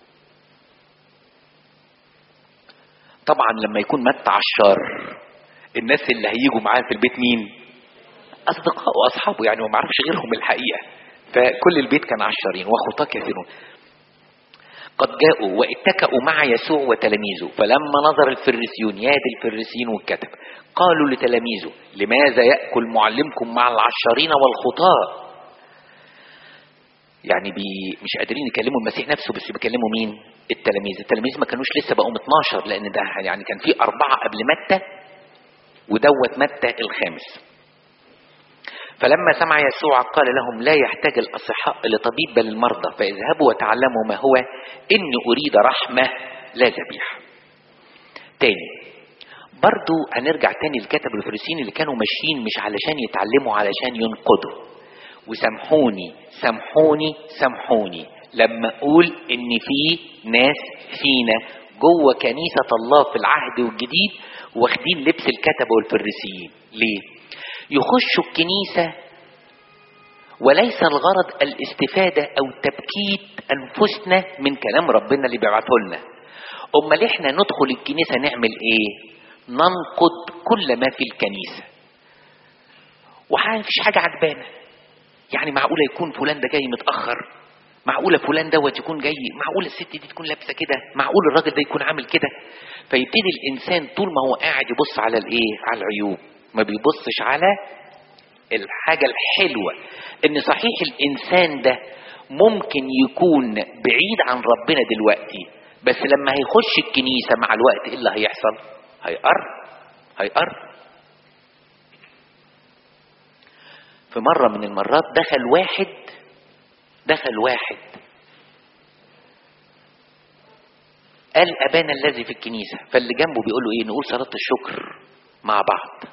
طبعا لما يكون مت عشار الناس اللي هيجوا معاه في البيت مين أصدقاء وأصحابه يعني وما عرفش غيرهم الحقيقة فكل البيت كان عشرين وخطاة كثيرون قد جاءوا واتكأوا مع يسوع وتلاميذه فلما نظر الفريسيون ياد الفريسيين والكتب قالوا لتلاميذه لماذا يأكل معلمكم مع العشارين والخطاة يعني بي مش قادرين يكلموا المسيح نفسه بس بيكلموا مين التلاميذ التلاميذ ما كانوش لسه بقوا 12 لان ده يعني كان في أربعة قبل متى ودوت متى الخامس فلما سمع يسوع قال لهم لا يحتاج الأصحاء لطبيب بل المرضى فاذهبوا وتعلموا ما هو إني أريد رحمة لا ذبيحة تاني برضو هنرجع تاني لكتب الفريسيين اللي كانوا ماشيين مش علشان يتعلموا علشان ينقضوا وسامحوني سامحوني سامحوني لما اقول ان في ناس فينا جوه كنيسة الله في العهد والجديد واخدين لبس الكتبة والفريسيين ليه يخشوا الكنيسة وليس الغرض الاستفادة أو تبكيت أنفسنا من كلام ربنا اللي بيبعته لنا أمال إحنا ندخل الكنيسة نعمل إيه؟ ننقد كل ما في الكنيسة ومفيش حاجة عجبانا يعني معقولة يكون فلان ده جاي متأخر معقولة فلان دوت يكون جاي معقولة الست دي تكون لابسة كده معقول الراجل ده يكون عامل كده فيبتدي الإنسان طول ما هو قاعد يبص على الإيه على العيوب ما بيبصش على الحاجة الحلوة ان صحيح الانسان ده ممكن يكون بعيد عن ربنا دلوقتي بس لما هيخش الكنيسة مع الوقت ايه اللي هيحصل هيقر هيقر في مرة من المرات دخل واحد دخل واحد قال ابانا الذي في الكنيسه فاللي جنبه بيقول له ايه نقول صلاه الشكر مع بعض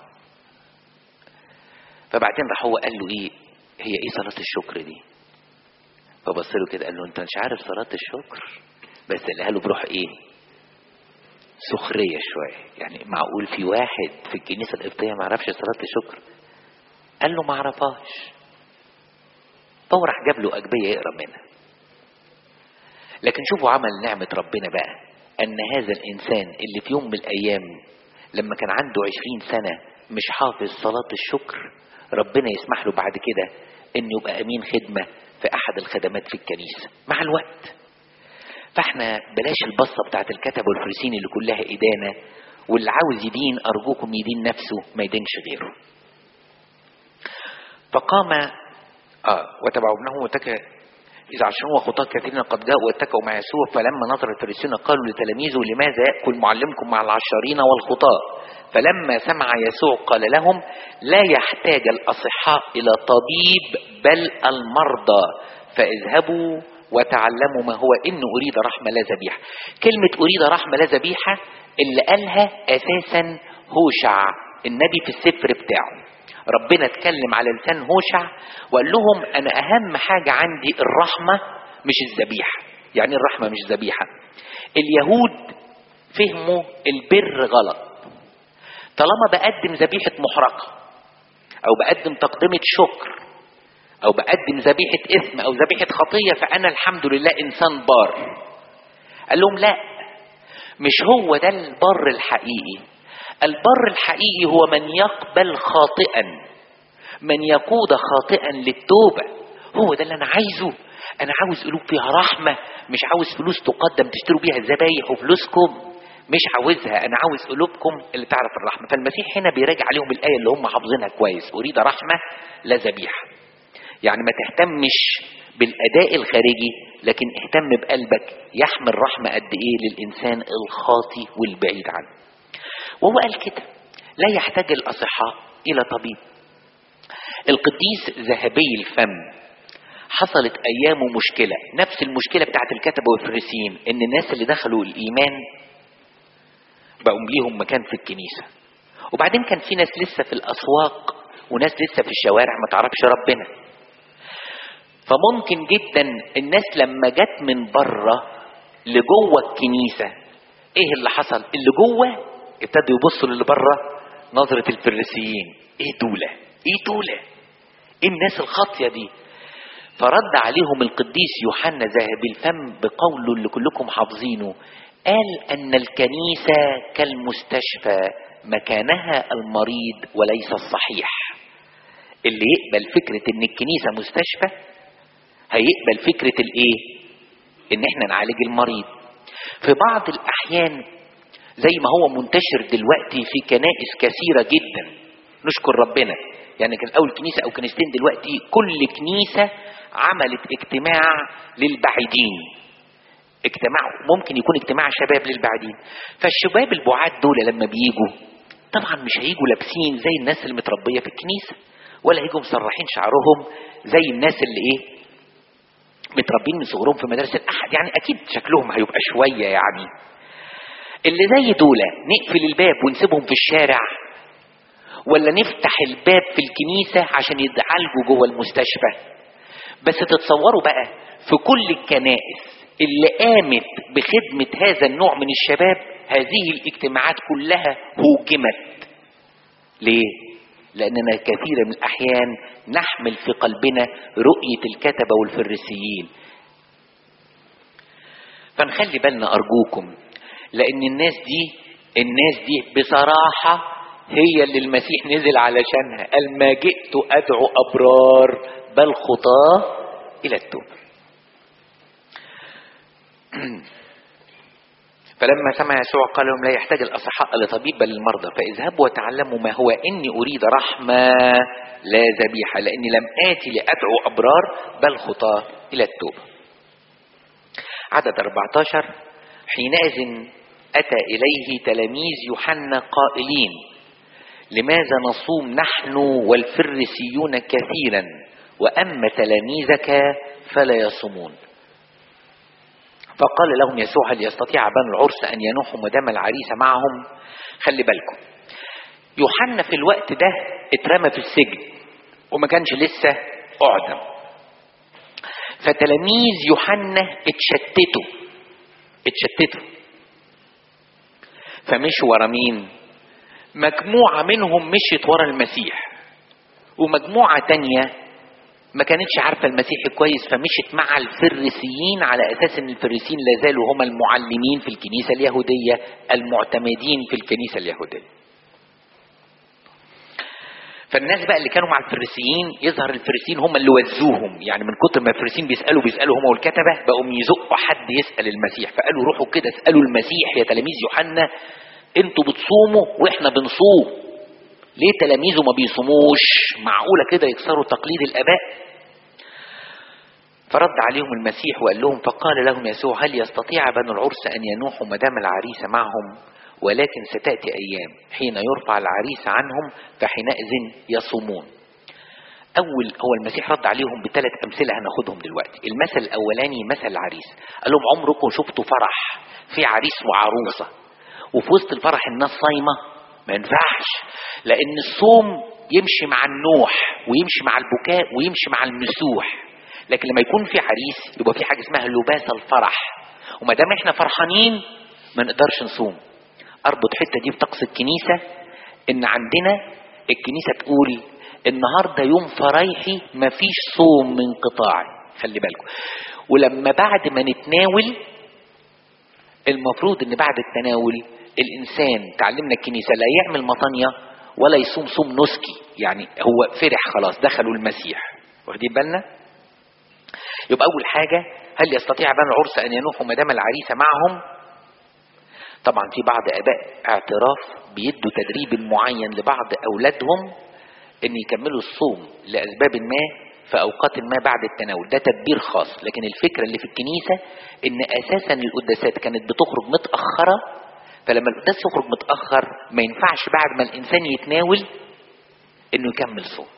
فبعدين راح هو قال له ايه هي ايه صلاه الشكر دي فبص له كده قال له انت مش عارف صلاه الشكر بس قالها له بروح ايه سخريه شويه يعني معقول في واحد في الكنيسه القبطيه ما يعرفش صلاه الشكر قال له ما اعرفهاش فهو راح جاب له اجبيه يقرا منها لكن شوفوا عمل نعمة ربنا بقى أن هذا الإنسان اللي في يوم من الأيام لما كان عنده عشرين سنة مش حافظ صلاة الشكر ربنا يسمح له بعد كده أنه يبقى أمين خدمة في أحد الخدمات في الكنيسة مع الوقت فاحنا بلاش البصة بتاعت الكتب والفريسين اللي كلها إدانة واللي عاوز يدين أرجوكم يدين نفسه ما يدينش غيره فقام آه وتبعوا ابنه وتكى إذا عشرون خطاة كثيرين قد جاءوا واتكوا مع يسوع فلما نظر الفريسيون قالوا لتلاميذه لماذا يأكل معلمكم مع العشارين والخطاة فلما سمع يسوع قال لهم لا يحتاج الأصحاء إلى طبيب بل المرضى فاذهبوا وتعلموا ما هو إن أريد رحمة لا ذبيحة كلمة أريد رحمة لا ذبيحة اللي قالها أساسا هوشع النبي في السفر بتاعه ربنا اتكلم على لسان هوشع وقال لهم انا اهم حاجه عندي الرحمه مش الذبيحه يعني الرحمه مش ذبيحه اليهود فهموا البر غلط طالما بقدم ذبيحه محرقه او بقدم تقدمه شكر او بقدم ذبيحه اثم او ذبيحه خطيه فانا الحمد لله انسان بار قال لهم لا مش هو ده البر الحقيقي البر الحقيقي هو من يقبل خاطئا من يقود خاطئا للتوبة هو ده اللي أنا عايزه أنا عاوز قلوب فيها رحمة مش عاوز فلوس تقدم تشتروا بيها الذبايح وفلوسكم مش عاوزها أنا عاوز قلوبكم اللي تعرف الرحمة فالمسيح هنا بيراجع عليهم الآية اللي هم حافظينها كويس أريد رحمة لا ذبيحة يعني ما تهتمش بالأداء الخارجي لكن اهتم بقلبك يحمل رحمة قد إيه للإنسان الخاطي والبعيد عنه وهو قال كده لا يحتاج الأصحاء إلى طبيب القديس ذهبي الفم حصلت أيامه مشكلة نفس المشكلة بتاعت الكتبة والفريسيين إن الناس اللي دخلوا الإيمان بقوا ليهم مكان في الكنيسة وبعدين كان في ناس لسه في الأسواق وناس لسه في الشوارع ما تعرفش ربنا فممكن جدا الناس لما جت من بره لجوه الكنيسة ايه اللي حصل اللي جوه ابتدوا يبصوا للي بره نظرة الفريسيين ايه دولة ايه دولة ايه الناس الخاطية دي فرد عليهم القديس يوحنا ذاهب الفم بقوله اللي كلكم حافظينه قال ان الكنيسة كالمستشفى مكانها المريض وليس الصحيح اللي يقبل فكرة ان الكنيسة مستشفى هيقبل فكرة الايه ان احنا نعالج المريض في بعض الاحيان زي ما هو منتشر دلوقتي في كنائس كثيرة جدا نشكر ربنا يعني كان اول كنيسة او كنيستين دلوقتي كل كنيسة عملت اجتماع للبعيدين اجتماع ممكن يكون اجتماع شباب للبعيدين فالشباب البعاد دول لما بيجوا طبعا مش هيجوا لابسين زي الناس اللي متربية في الكنيسة ولا هيجوا مسرحين شعرهم زي الناس اللي ايه متربين من صغرهم في مدارس الاحد يعني اكيد شكلهم هيبقى شويه يعني اللي زي دول نقفل الباب ونسيبهم في الشارع ولا نفتح الباب في الكنيسة عشان يتعالجوا جوه المستشفى بس تتصوروا بقى في كل الكنائس اللي قامت بخدمة هذا النوع من الشباب هذه الاجتماعات كلها هوجمت ليه؟ لأننا كثيرا من الأحيان نحمل في قلبنا رؤية الكتبة والفريسيين فنخلي بالنا أرجوكم لأن الناس دي الناس دي بصراحة هي اللي المسيح نزل علشانها قال ما جئت أدعو أبرار بل خطاة إلى التوبة فلما سمع يسوع قال لهم لا يحتاج الأصحاء لطبيب بل المرضى فاذهبوا وتعلموا ما هو إني أريد رحمة لا ذبيحة لأني لم آتي لأدعو أبرار بل خطاة إلى التوبة عدد 14 حينئذ أتى إليه تلاميذ يوحنا قائلين لماذا نصوم نحن والفريسيون كثيرا وأما تلاميذك فلا يصومون فقال لهم يسوع هل يستطيع بنو العرس أن ينوحوا مدام العريس معهم خلي بالكم يوحنا في الوقت ده اترمى في السجن وما كانش لسه أعدم فتلاميذ يوحنا اتشتتوا اتشتتوا فمشوا ورا مين مجموعة منهم مشيت ورا المسيح ومجموعة تانية ما كانتش عارفة المسيح كويس فمشت مع الفريسيين على أساس أن الفريسيين لازالوا هم المعلمين في الكنيسة اليهودية المعتمدين في الكنيسة اليهودية فالناس بقى اللي كانوا مع الفريسيين يظهر الفريسيين هم اللي وزوهم يعني من كتر ما الفريسيين بيسالوا بيسالوا هم والكتبه بقوا يزقوا حد يسال المسيح فقالوا روحوا كده اسالوا المسيح يا تلاميذ يوحنا انتوا بتصوموا واحنا بنصوم ليه تلاميذه ما بيصوموش معقوله كده يكسروا تقليد الاباء فرد عليهم المسيح وقال لهم فقال لهم يسوع هل يستطيع بنو العرس ان ينوحوا مدام العريس معهم ولكن ستأتي أيام حين يرفع العريس عنهم فحينئذ يصومون أول هو المسيح رد عليهم بثلاث أمثلة هناخدهم دلوقتي المثل الأولاني مثل العريس قال لهم عمركم شفتوا فرح في عريس وعروسة وفي وسط الفرح الناس صايمة ما ينفعش لأن الصوم يمشي مع النوح ويمشي مع البكاء ويمشي مع المسوح لكن لما يكون في عريس يبقى في حاجة اسمها لباس الفرح وما دام احنا فرحانين ما نقدرش نصوم اربط الحته دي بطقس الكنيسه ان عندنا الكنيسه تقول النهارده يوم فرايحي مفيش صوم من قطاعي خلي بالكم ولما بعد ما نتناول المفروض ان بعد التناول الانسان تعلمنا الكنيسه لا يعمل مطانيه ولا يصوم صوم نسكي يعني هو فرح خلاص دخلوا المسيح واخدين بالنا يبقى اول حاجه هل يستطيع بنو العرس ان ينوحوا ما دام العريس معهم طبعا في بعض اباء اعتراف بيدوا تدريب معين لبعض اولادهم ان يكملوا الصوم لاسباب ما في اوقات ما بعد التناول ده تدبير خاص لكن الفكره اللي في الكنيسه ان اساسا القداسات كانت بتخرج متاخره فلما القداس يخرج متاخر ما ينفعش بعد ما الانسان يتناول انه يكمل صوم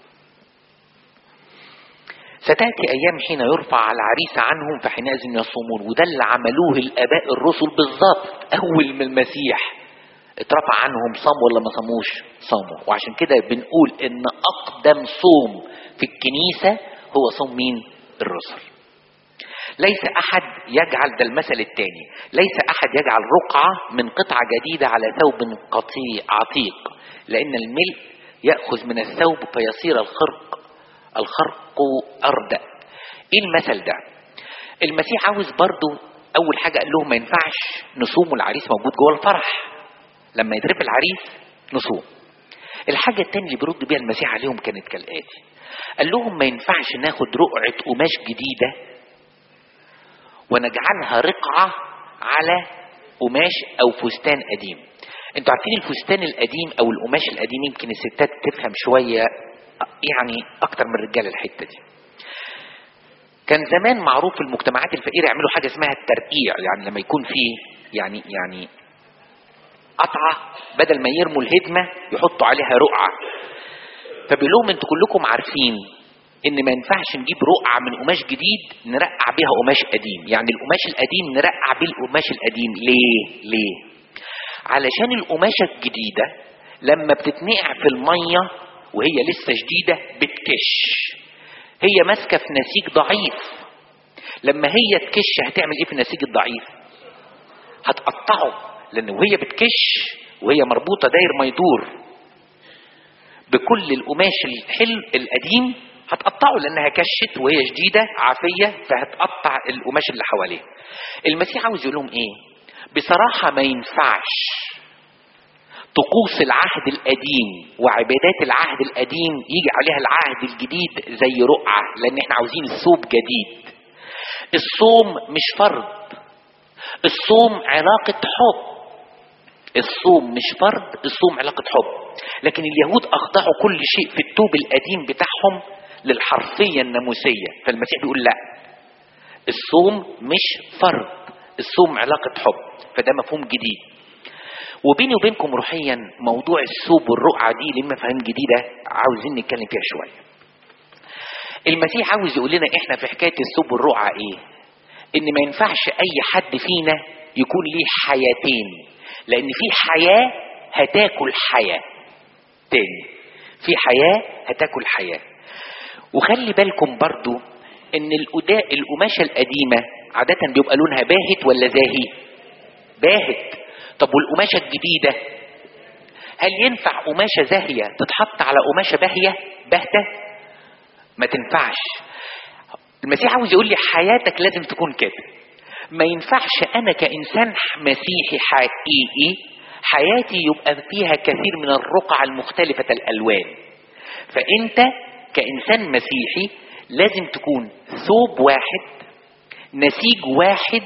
ستأتي أيام حين يرفع العريس عنهم فحينئذ يصومون وده اللي عملوه الآباء الرسل بالظبط أول ما المسيح اترفع عنهم صام ولا ما صاموش صاموا وعشان كده بنقول إن أقدم صوم في الكنيسة هو صوم مين الرسل ليس أحد يجعل ده المثل الثاني ليس أحد يجعل رقعة من قطعة جديدة على ثوب قطيع عتيق لأن الملء يأخذ من الثوب فيصير الخرق الخرق أردأ إيه المثل ده المسيح عاوز برضو أول حاجة قال لهم ما ينفعش نصوم والعريس موجود جوه الفرح لما يترفع العريس نصوم الحاجة التانية اللي بيرد بيها المسيح عليهم كانت كالآتي قال لهم ما ينفعش ناخد رقعة قماش جديدة ونجعلها رقعة على قماش أو فستان قديم انتوا عارفين الفستان القديم أو القماش القديم يمكن الستات تفهم شوية يعني اكتر من الرجال الحته دي كان زمان معروف في المجتمعات الفقيره يعملوا حاجه اسمها الترقيع يعني لما يكون في يعني يعني قطعه بدل ما يرموا الهدمه يحطوا عليها رقعه فبيقول لهم انتوا كلكم عارفين ان ما ينفعش نجيب رقعه من قماش جديد نرقع بيها قماش قديم يعني القماش القديم نرقع بيه القماش القديم ليه ليه علشان القماشه الجديده لما بتتنقع في الميه وهي لسه جديدة بتكش هي ماسكة في نسيج ضعيف لما هي تكش هتعمل ايه في النسيج الضعيف هتقطعه لان وهي بتكش وهي مربوطة داير ما يدور بكل القماش الحلو القديم هتقطعه لانها كشت وهي جديدة عافية فهتقطع القماش اللي حواليها المسيح عاوز يقول لهم ايه بصراحة ما ينفعش طقوس العهد القديم وعبادات العهد القديم يجي عليها العهد الجديد زي رقعة لأن احنا عاوزين الثوب جديد الصوم مش فرض الصوم علاقة حب الصوم مش فرض الصوم علاقة حب لكن اليهود أخضعوا كل شيء في التوب القديم بتاعهم للحرفية الناموسية فالمسيح بيقول لا الصوم مش فرض الصوم علاقة حب فده مفهوم جديد وبيني وبينكم روحيا موضوع الثوب والرقعة دي لما مفاهيم جديدة عاوزين نتكلم فيها شوية المسيح عاوز يقول لنا احنا في حكاية الثوب والرقعة ايه ان ما ينفعش اي حد فينا يكون ليه حياتين لان في حياه هتاكل حياه تاني في حياه هتاكل حياه وخلي بالكم برضو ان الأداء القماشه القديمه عاده بيبقى لونها باهت ولا زاهي باهت طب والقماشه الجديده هل ينفع قماشه زاهيه تتحط على قماشه باهيه باهته ما تنفعش المسيح عاوز يقول لي حياتك لازم تكون كده ما ينفعش انا كانسان مسيحي حقيقي حياتي يبقى فيها كثير من الرقع المختلفه الالوان فانت كانسان مسيحي لازم تكون ثوب واحد نسيج واحد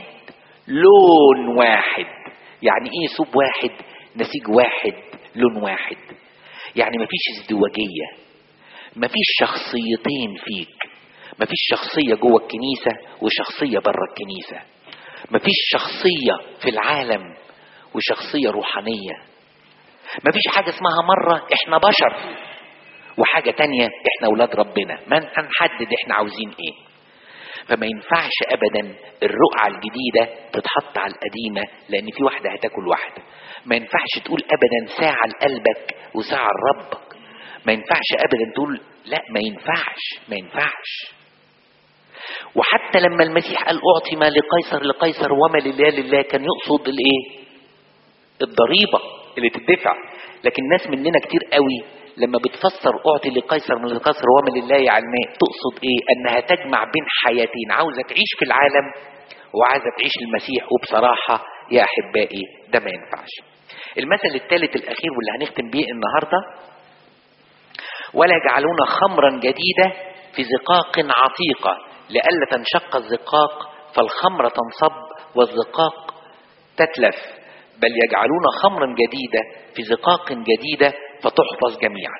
لون واحد يعني ايه ثوب واحد نسيج واحد لون واحد يعني مفيش ازدواجيه مفيش شخصيتين فيك مفيش شخصية جوه الكنيسة وشخصية بره الكنيسة مفيش شخصية في العالم وشخصية روحانية مفيش حاجة اسمها مرة احنا بشر وحاجة تانية احنا ولاد ربنا ما هنحدد احنا عاوزين ايه فما ينفعش ابدا الرقعة الجديدة تتحط على القديمة لان في واحدة هتاكل واحدة ما ينفعش تقول ابدا ساعة لقلبك وساعة لربك ما ينفعش ابدا تقول لا ما ينفعش ما ينفعش وحتى لما المسيح قال اعطي ما لقيصر لقيصر وما لله لله كان يقصد الايه الضريبه اللي تدفع لكن ناس مننا كتير قوي لما بتفسر اعطي لقيصر من لقيصر وما لله يعني تقصد ايه انها تجمع بين حياتين عاوزه تعيش في العالم وعايزه تعيش المسيح وبصراحه يا احبائي ده ما ينفعش المثل الثالث الاخير واللي هنختم بيه النهارده ولا يجعلون خمرا جديده في زقاق عتيقه لئلا تنشق الزقاق فالخمر تنصب والزقاق تتلف بل يجعلون خمرا جديدة في زقاق جديدة فتحفظ جميعا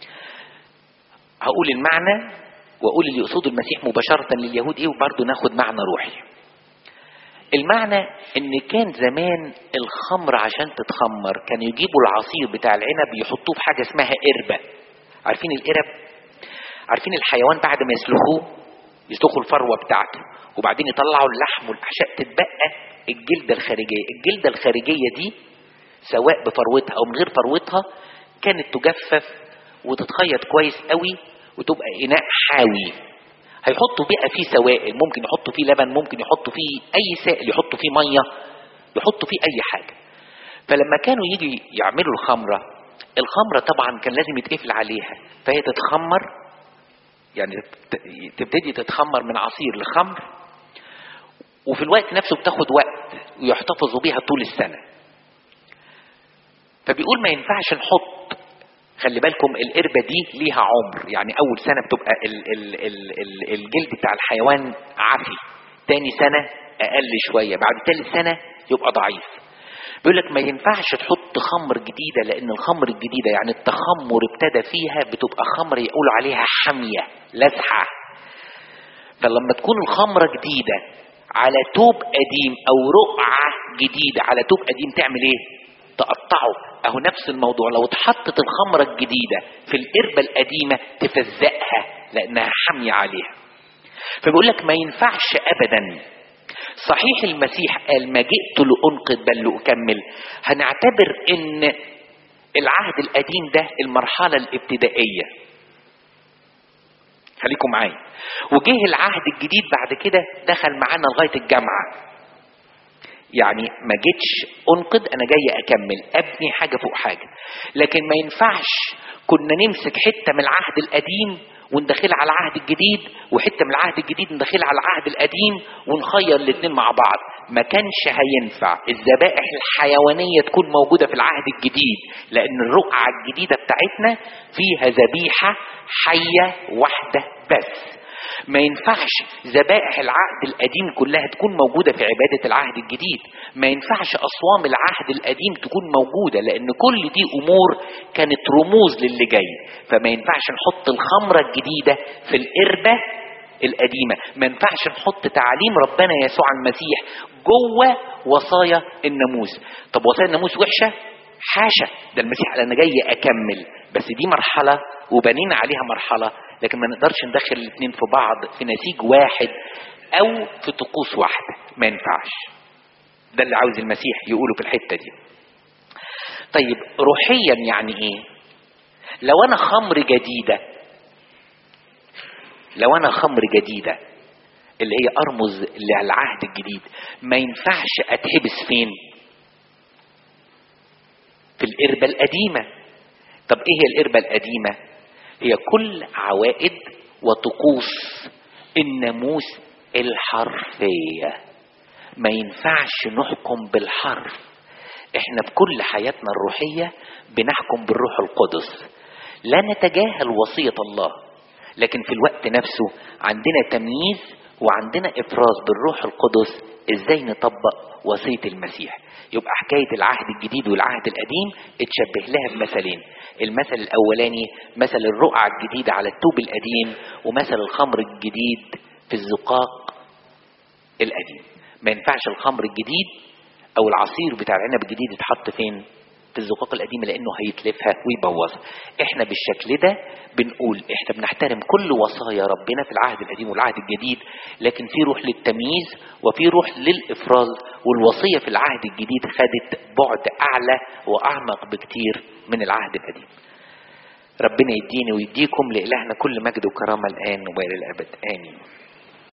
هقول المعنى واقول اللي يقصده المسيح مباشرة لليهود ايه وبرضه ناخد معنى روحي المعنى ان كان زمان الخمر عشان تتخمر كانوا يجيبوا العصير بتاع العنب يحطوه في حاجة اسمها قربة عارفين القرب عارفين الحيوان بعد ما يسلخوه يسلخوا الفروة بتاعته وبعدين يطلعوا اللحم والأحشاء تتبقى الجلدة الخارجية الجلدة الخارجية دي سواء بفروتها أو من غير فروتها كانت تجفف وتتخيط كويس قوي وتبقى إناء حاوي هيحطوا بقى فيه سوائل ممكن يحطوا فيه لبن ممكن يحطوا فيه أي سائل يحطوا فيه مية يحطوا فيه أي حاجة فلما كانوا يجي يعملوا الخمرة الخمرة طبعا كان لازم يتقفل عليها فهي تتخمر يعني تبتدي تتخمر من عصير لخمر وفي الوقت نفسه بتاخد وقت ويحتفظوا بيها طول السنة فبيقول ما ينفعش نحط خلي بالكم القربة دي ليها عمر يعني أول سنة بتبقى ال ال ال ال الجلد بتاع الحيوان عافي تاني سنة أقل شوية بعد تالت سنة يبقى ضعيف بيقول لك ما ينفعش تحط خمر جديده لان الخمر الجديده يعني التخمر ابتدى فيها بتبقى خمر يقولوا عليها حاميه لزحه فلما تكون الخمره جديده على توب قديم او رقعه جديده على توب قديم تعمل ايه تقطعه اهو نفس الموضوع لو اتحطت الخمره الجديده في القربه القديمه تفزقها لانها حاميه عليها فبيقول لك ما ينفعش ابدا صحيح المسيح قال ما جئت لأنقذ بل لأكمل هنعتبر ان العهد القديم ده المرحلة الابتدائية خليكم معايا وجه العهد الجديد بعد كده دخل معانا لغاية الجامعة يعني ما جيتش انقذ انا جاي اكمل ابني حاجة فوق حاجة لكن ما ينفعش كنا نمسك حتة من العهد القديم وندخلها على العهد الجديد وحته من العهد الجديد ندخلها على العهد القديم ونخير الاثنين مع بعض ما كانش هينفع الذبائح الحيوانيه تكون موجوده في العهد الجديد لان الرقعه الجديده بتاعتنا فيها ذبيحه حيه واحده بس ما ينفعش ذبائح العهد القديم كلها تكون موجودة في عبادة العهد الجديد ما ينفعش أصوام العهد القديم تكون موجودة لأن كل دي أمور كانت رموز للي جاي فما ينفعش نحط الخمرة الجديدة في القربة القديمة ما ينفعش نحط تعاليم ربنا يسوع المسيح جوه وصايا الناموس طب وصايا الناموس وحشة حاشا ده المسيح قال انا جاي اكمل بس دي مرحله وبنينا عليها مرحله لكن ما نقدرش ندخل الاثنين في بعض في نسيج واحد او في طقوس واحده ما ينفعش ده اللي عاوز المسيح يقوله في الحته دي طيب روحيا يعني ايه لو انا خمر جديده لو انا خمر جديده اللي هي ارمز للعهد الجديد ما ينفعش اتحبس فين في القربة القديمة طب ايه هي القربة القديمة هي كل عوائد وطقوس الناموس الحرفية ما ينفعش نحكم بالحرف احنا بكل حياتنا الروحية بنحكم بالروح القدس لا نتجاهل وصية الله لكن في الوقت نفسه عندنا تمييز وعندنا افراز بالروح القدس ازاي نطبق وصية المسيح يبقى حكاية العهد الجديد والعهد القديم اتشبه لها بمثلين المثل الأولاني مثل الرقعة الجديدة على التوب القديم ومثل الخمر الجديد في الزقاق القديم ما ينفعش الخمر الجديد أو العصير بتاع العنب الجديد يتحط فين في الزقاق القديمة لأنه هيتلفها ويبوظها احنا بالشكل ده بنقول احنا بنحترم كل وصايا ربنا في العهد القديم والعهد الجديد لكن في روح للتمييز وفي روح للإفراز والوصية في العهد الجديد خدت بعد أعلى وأعمق بكتير من العهد القديم ربنا يديني ويديكم لإلهنا كل مجد وكرامة الآن وإلى الأبد آمين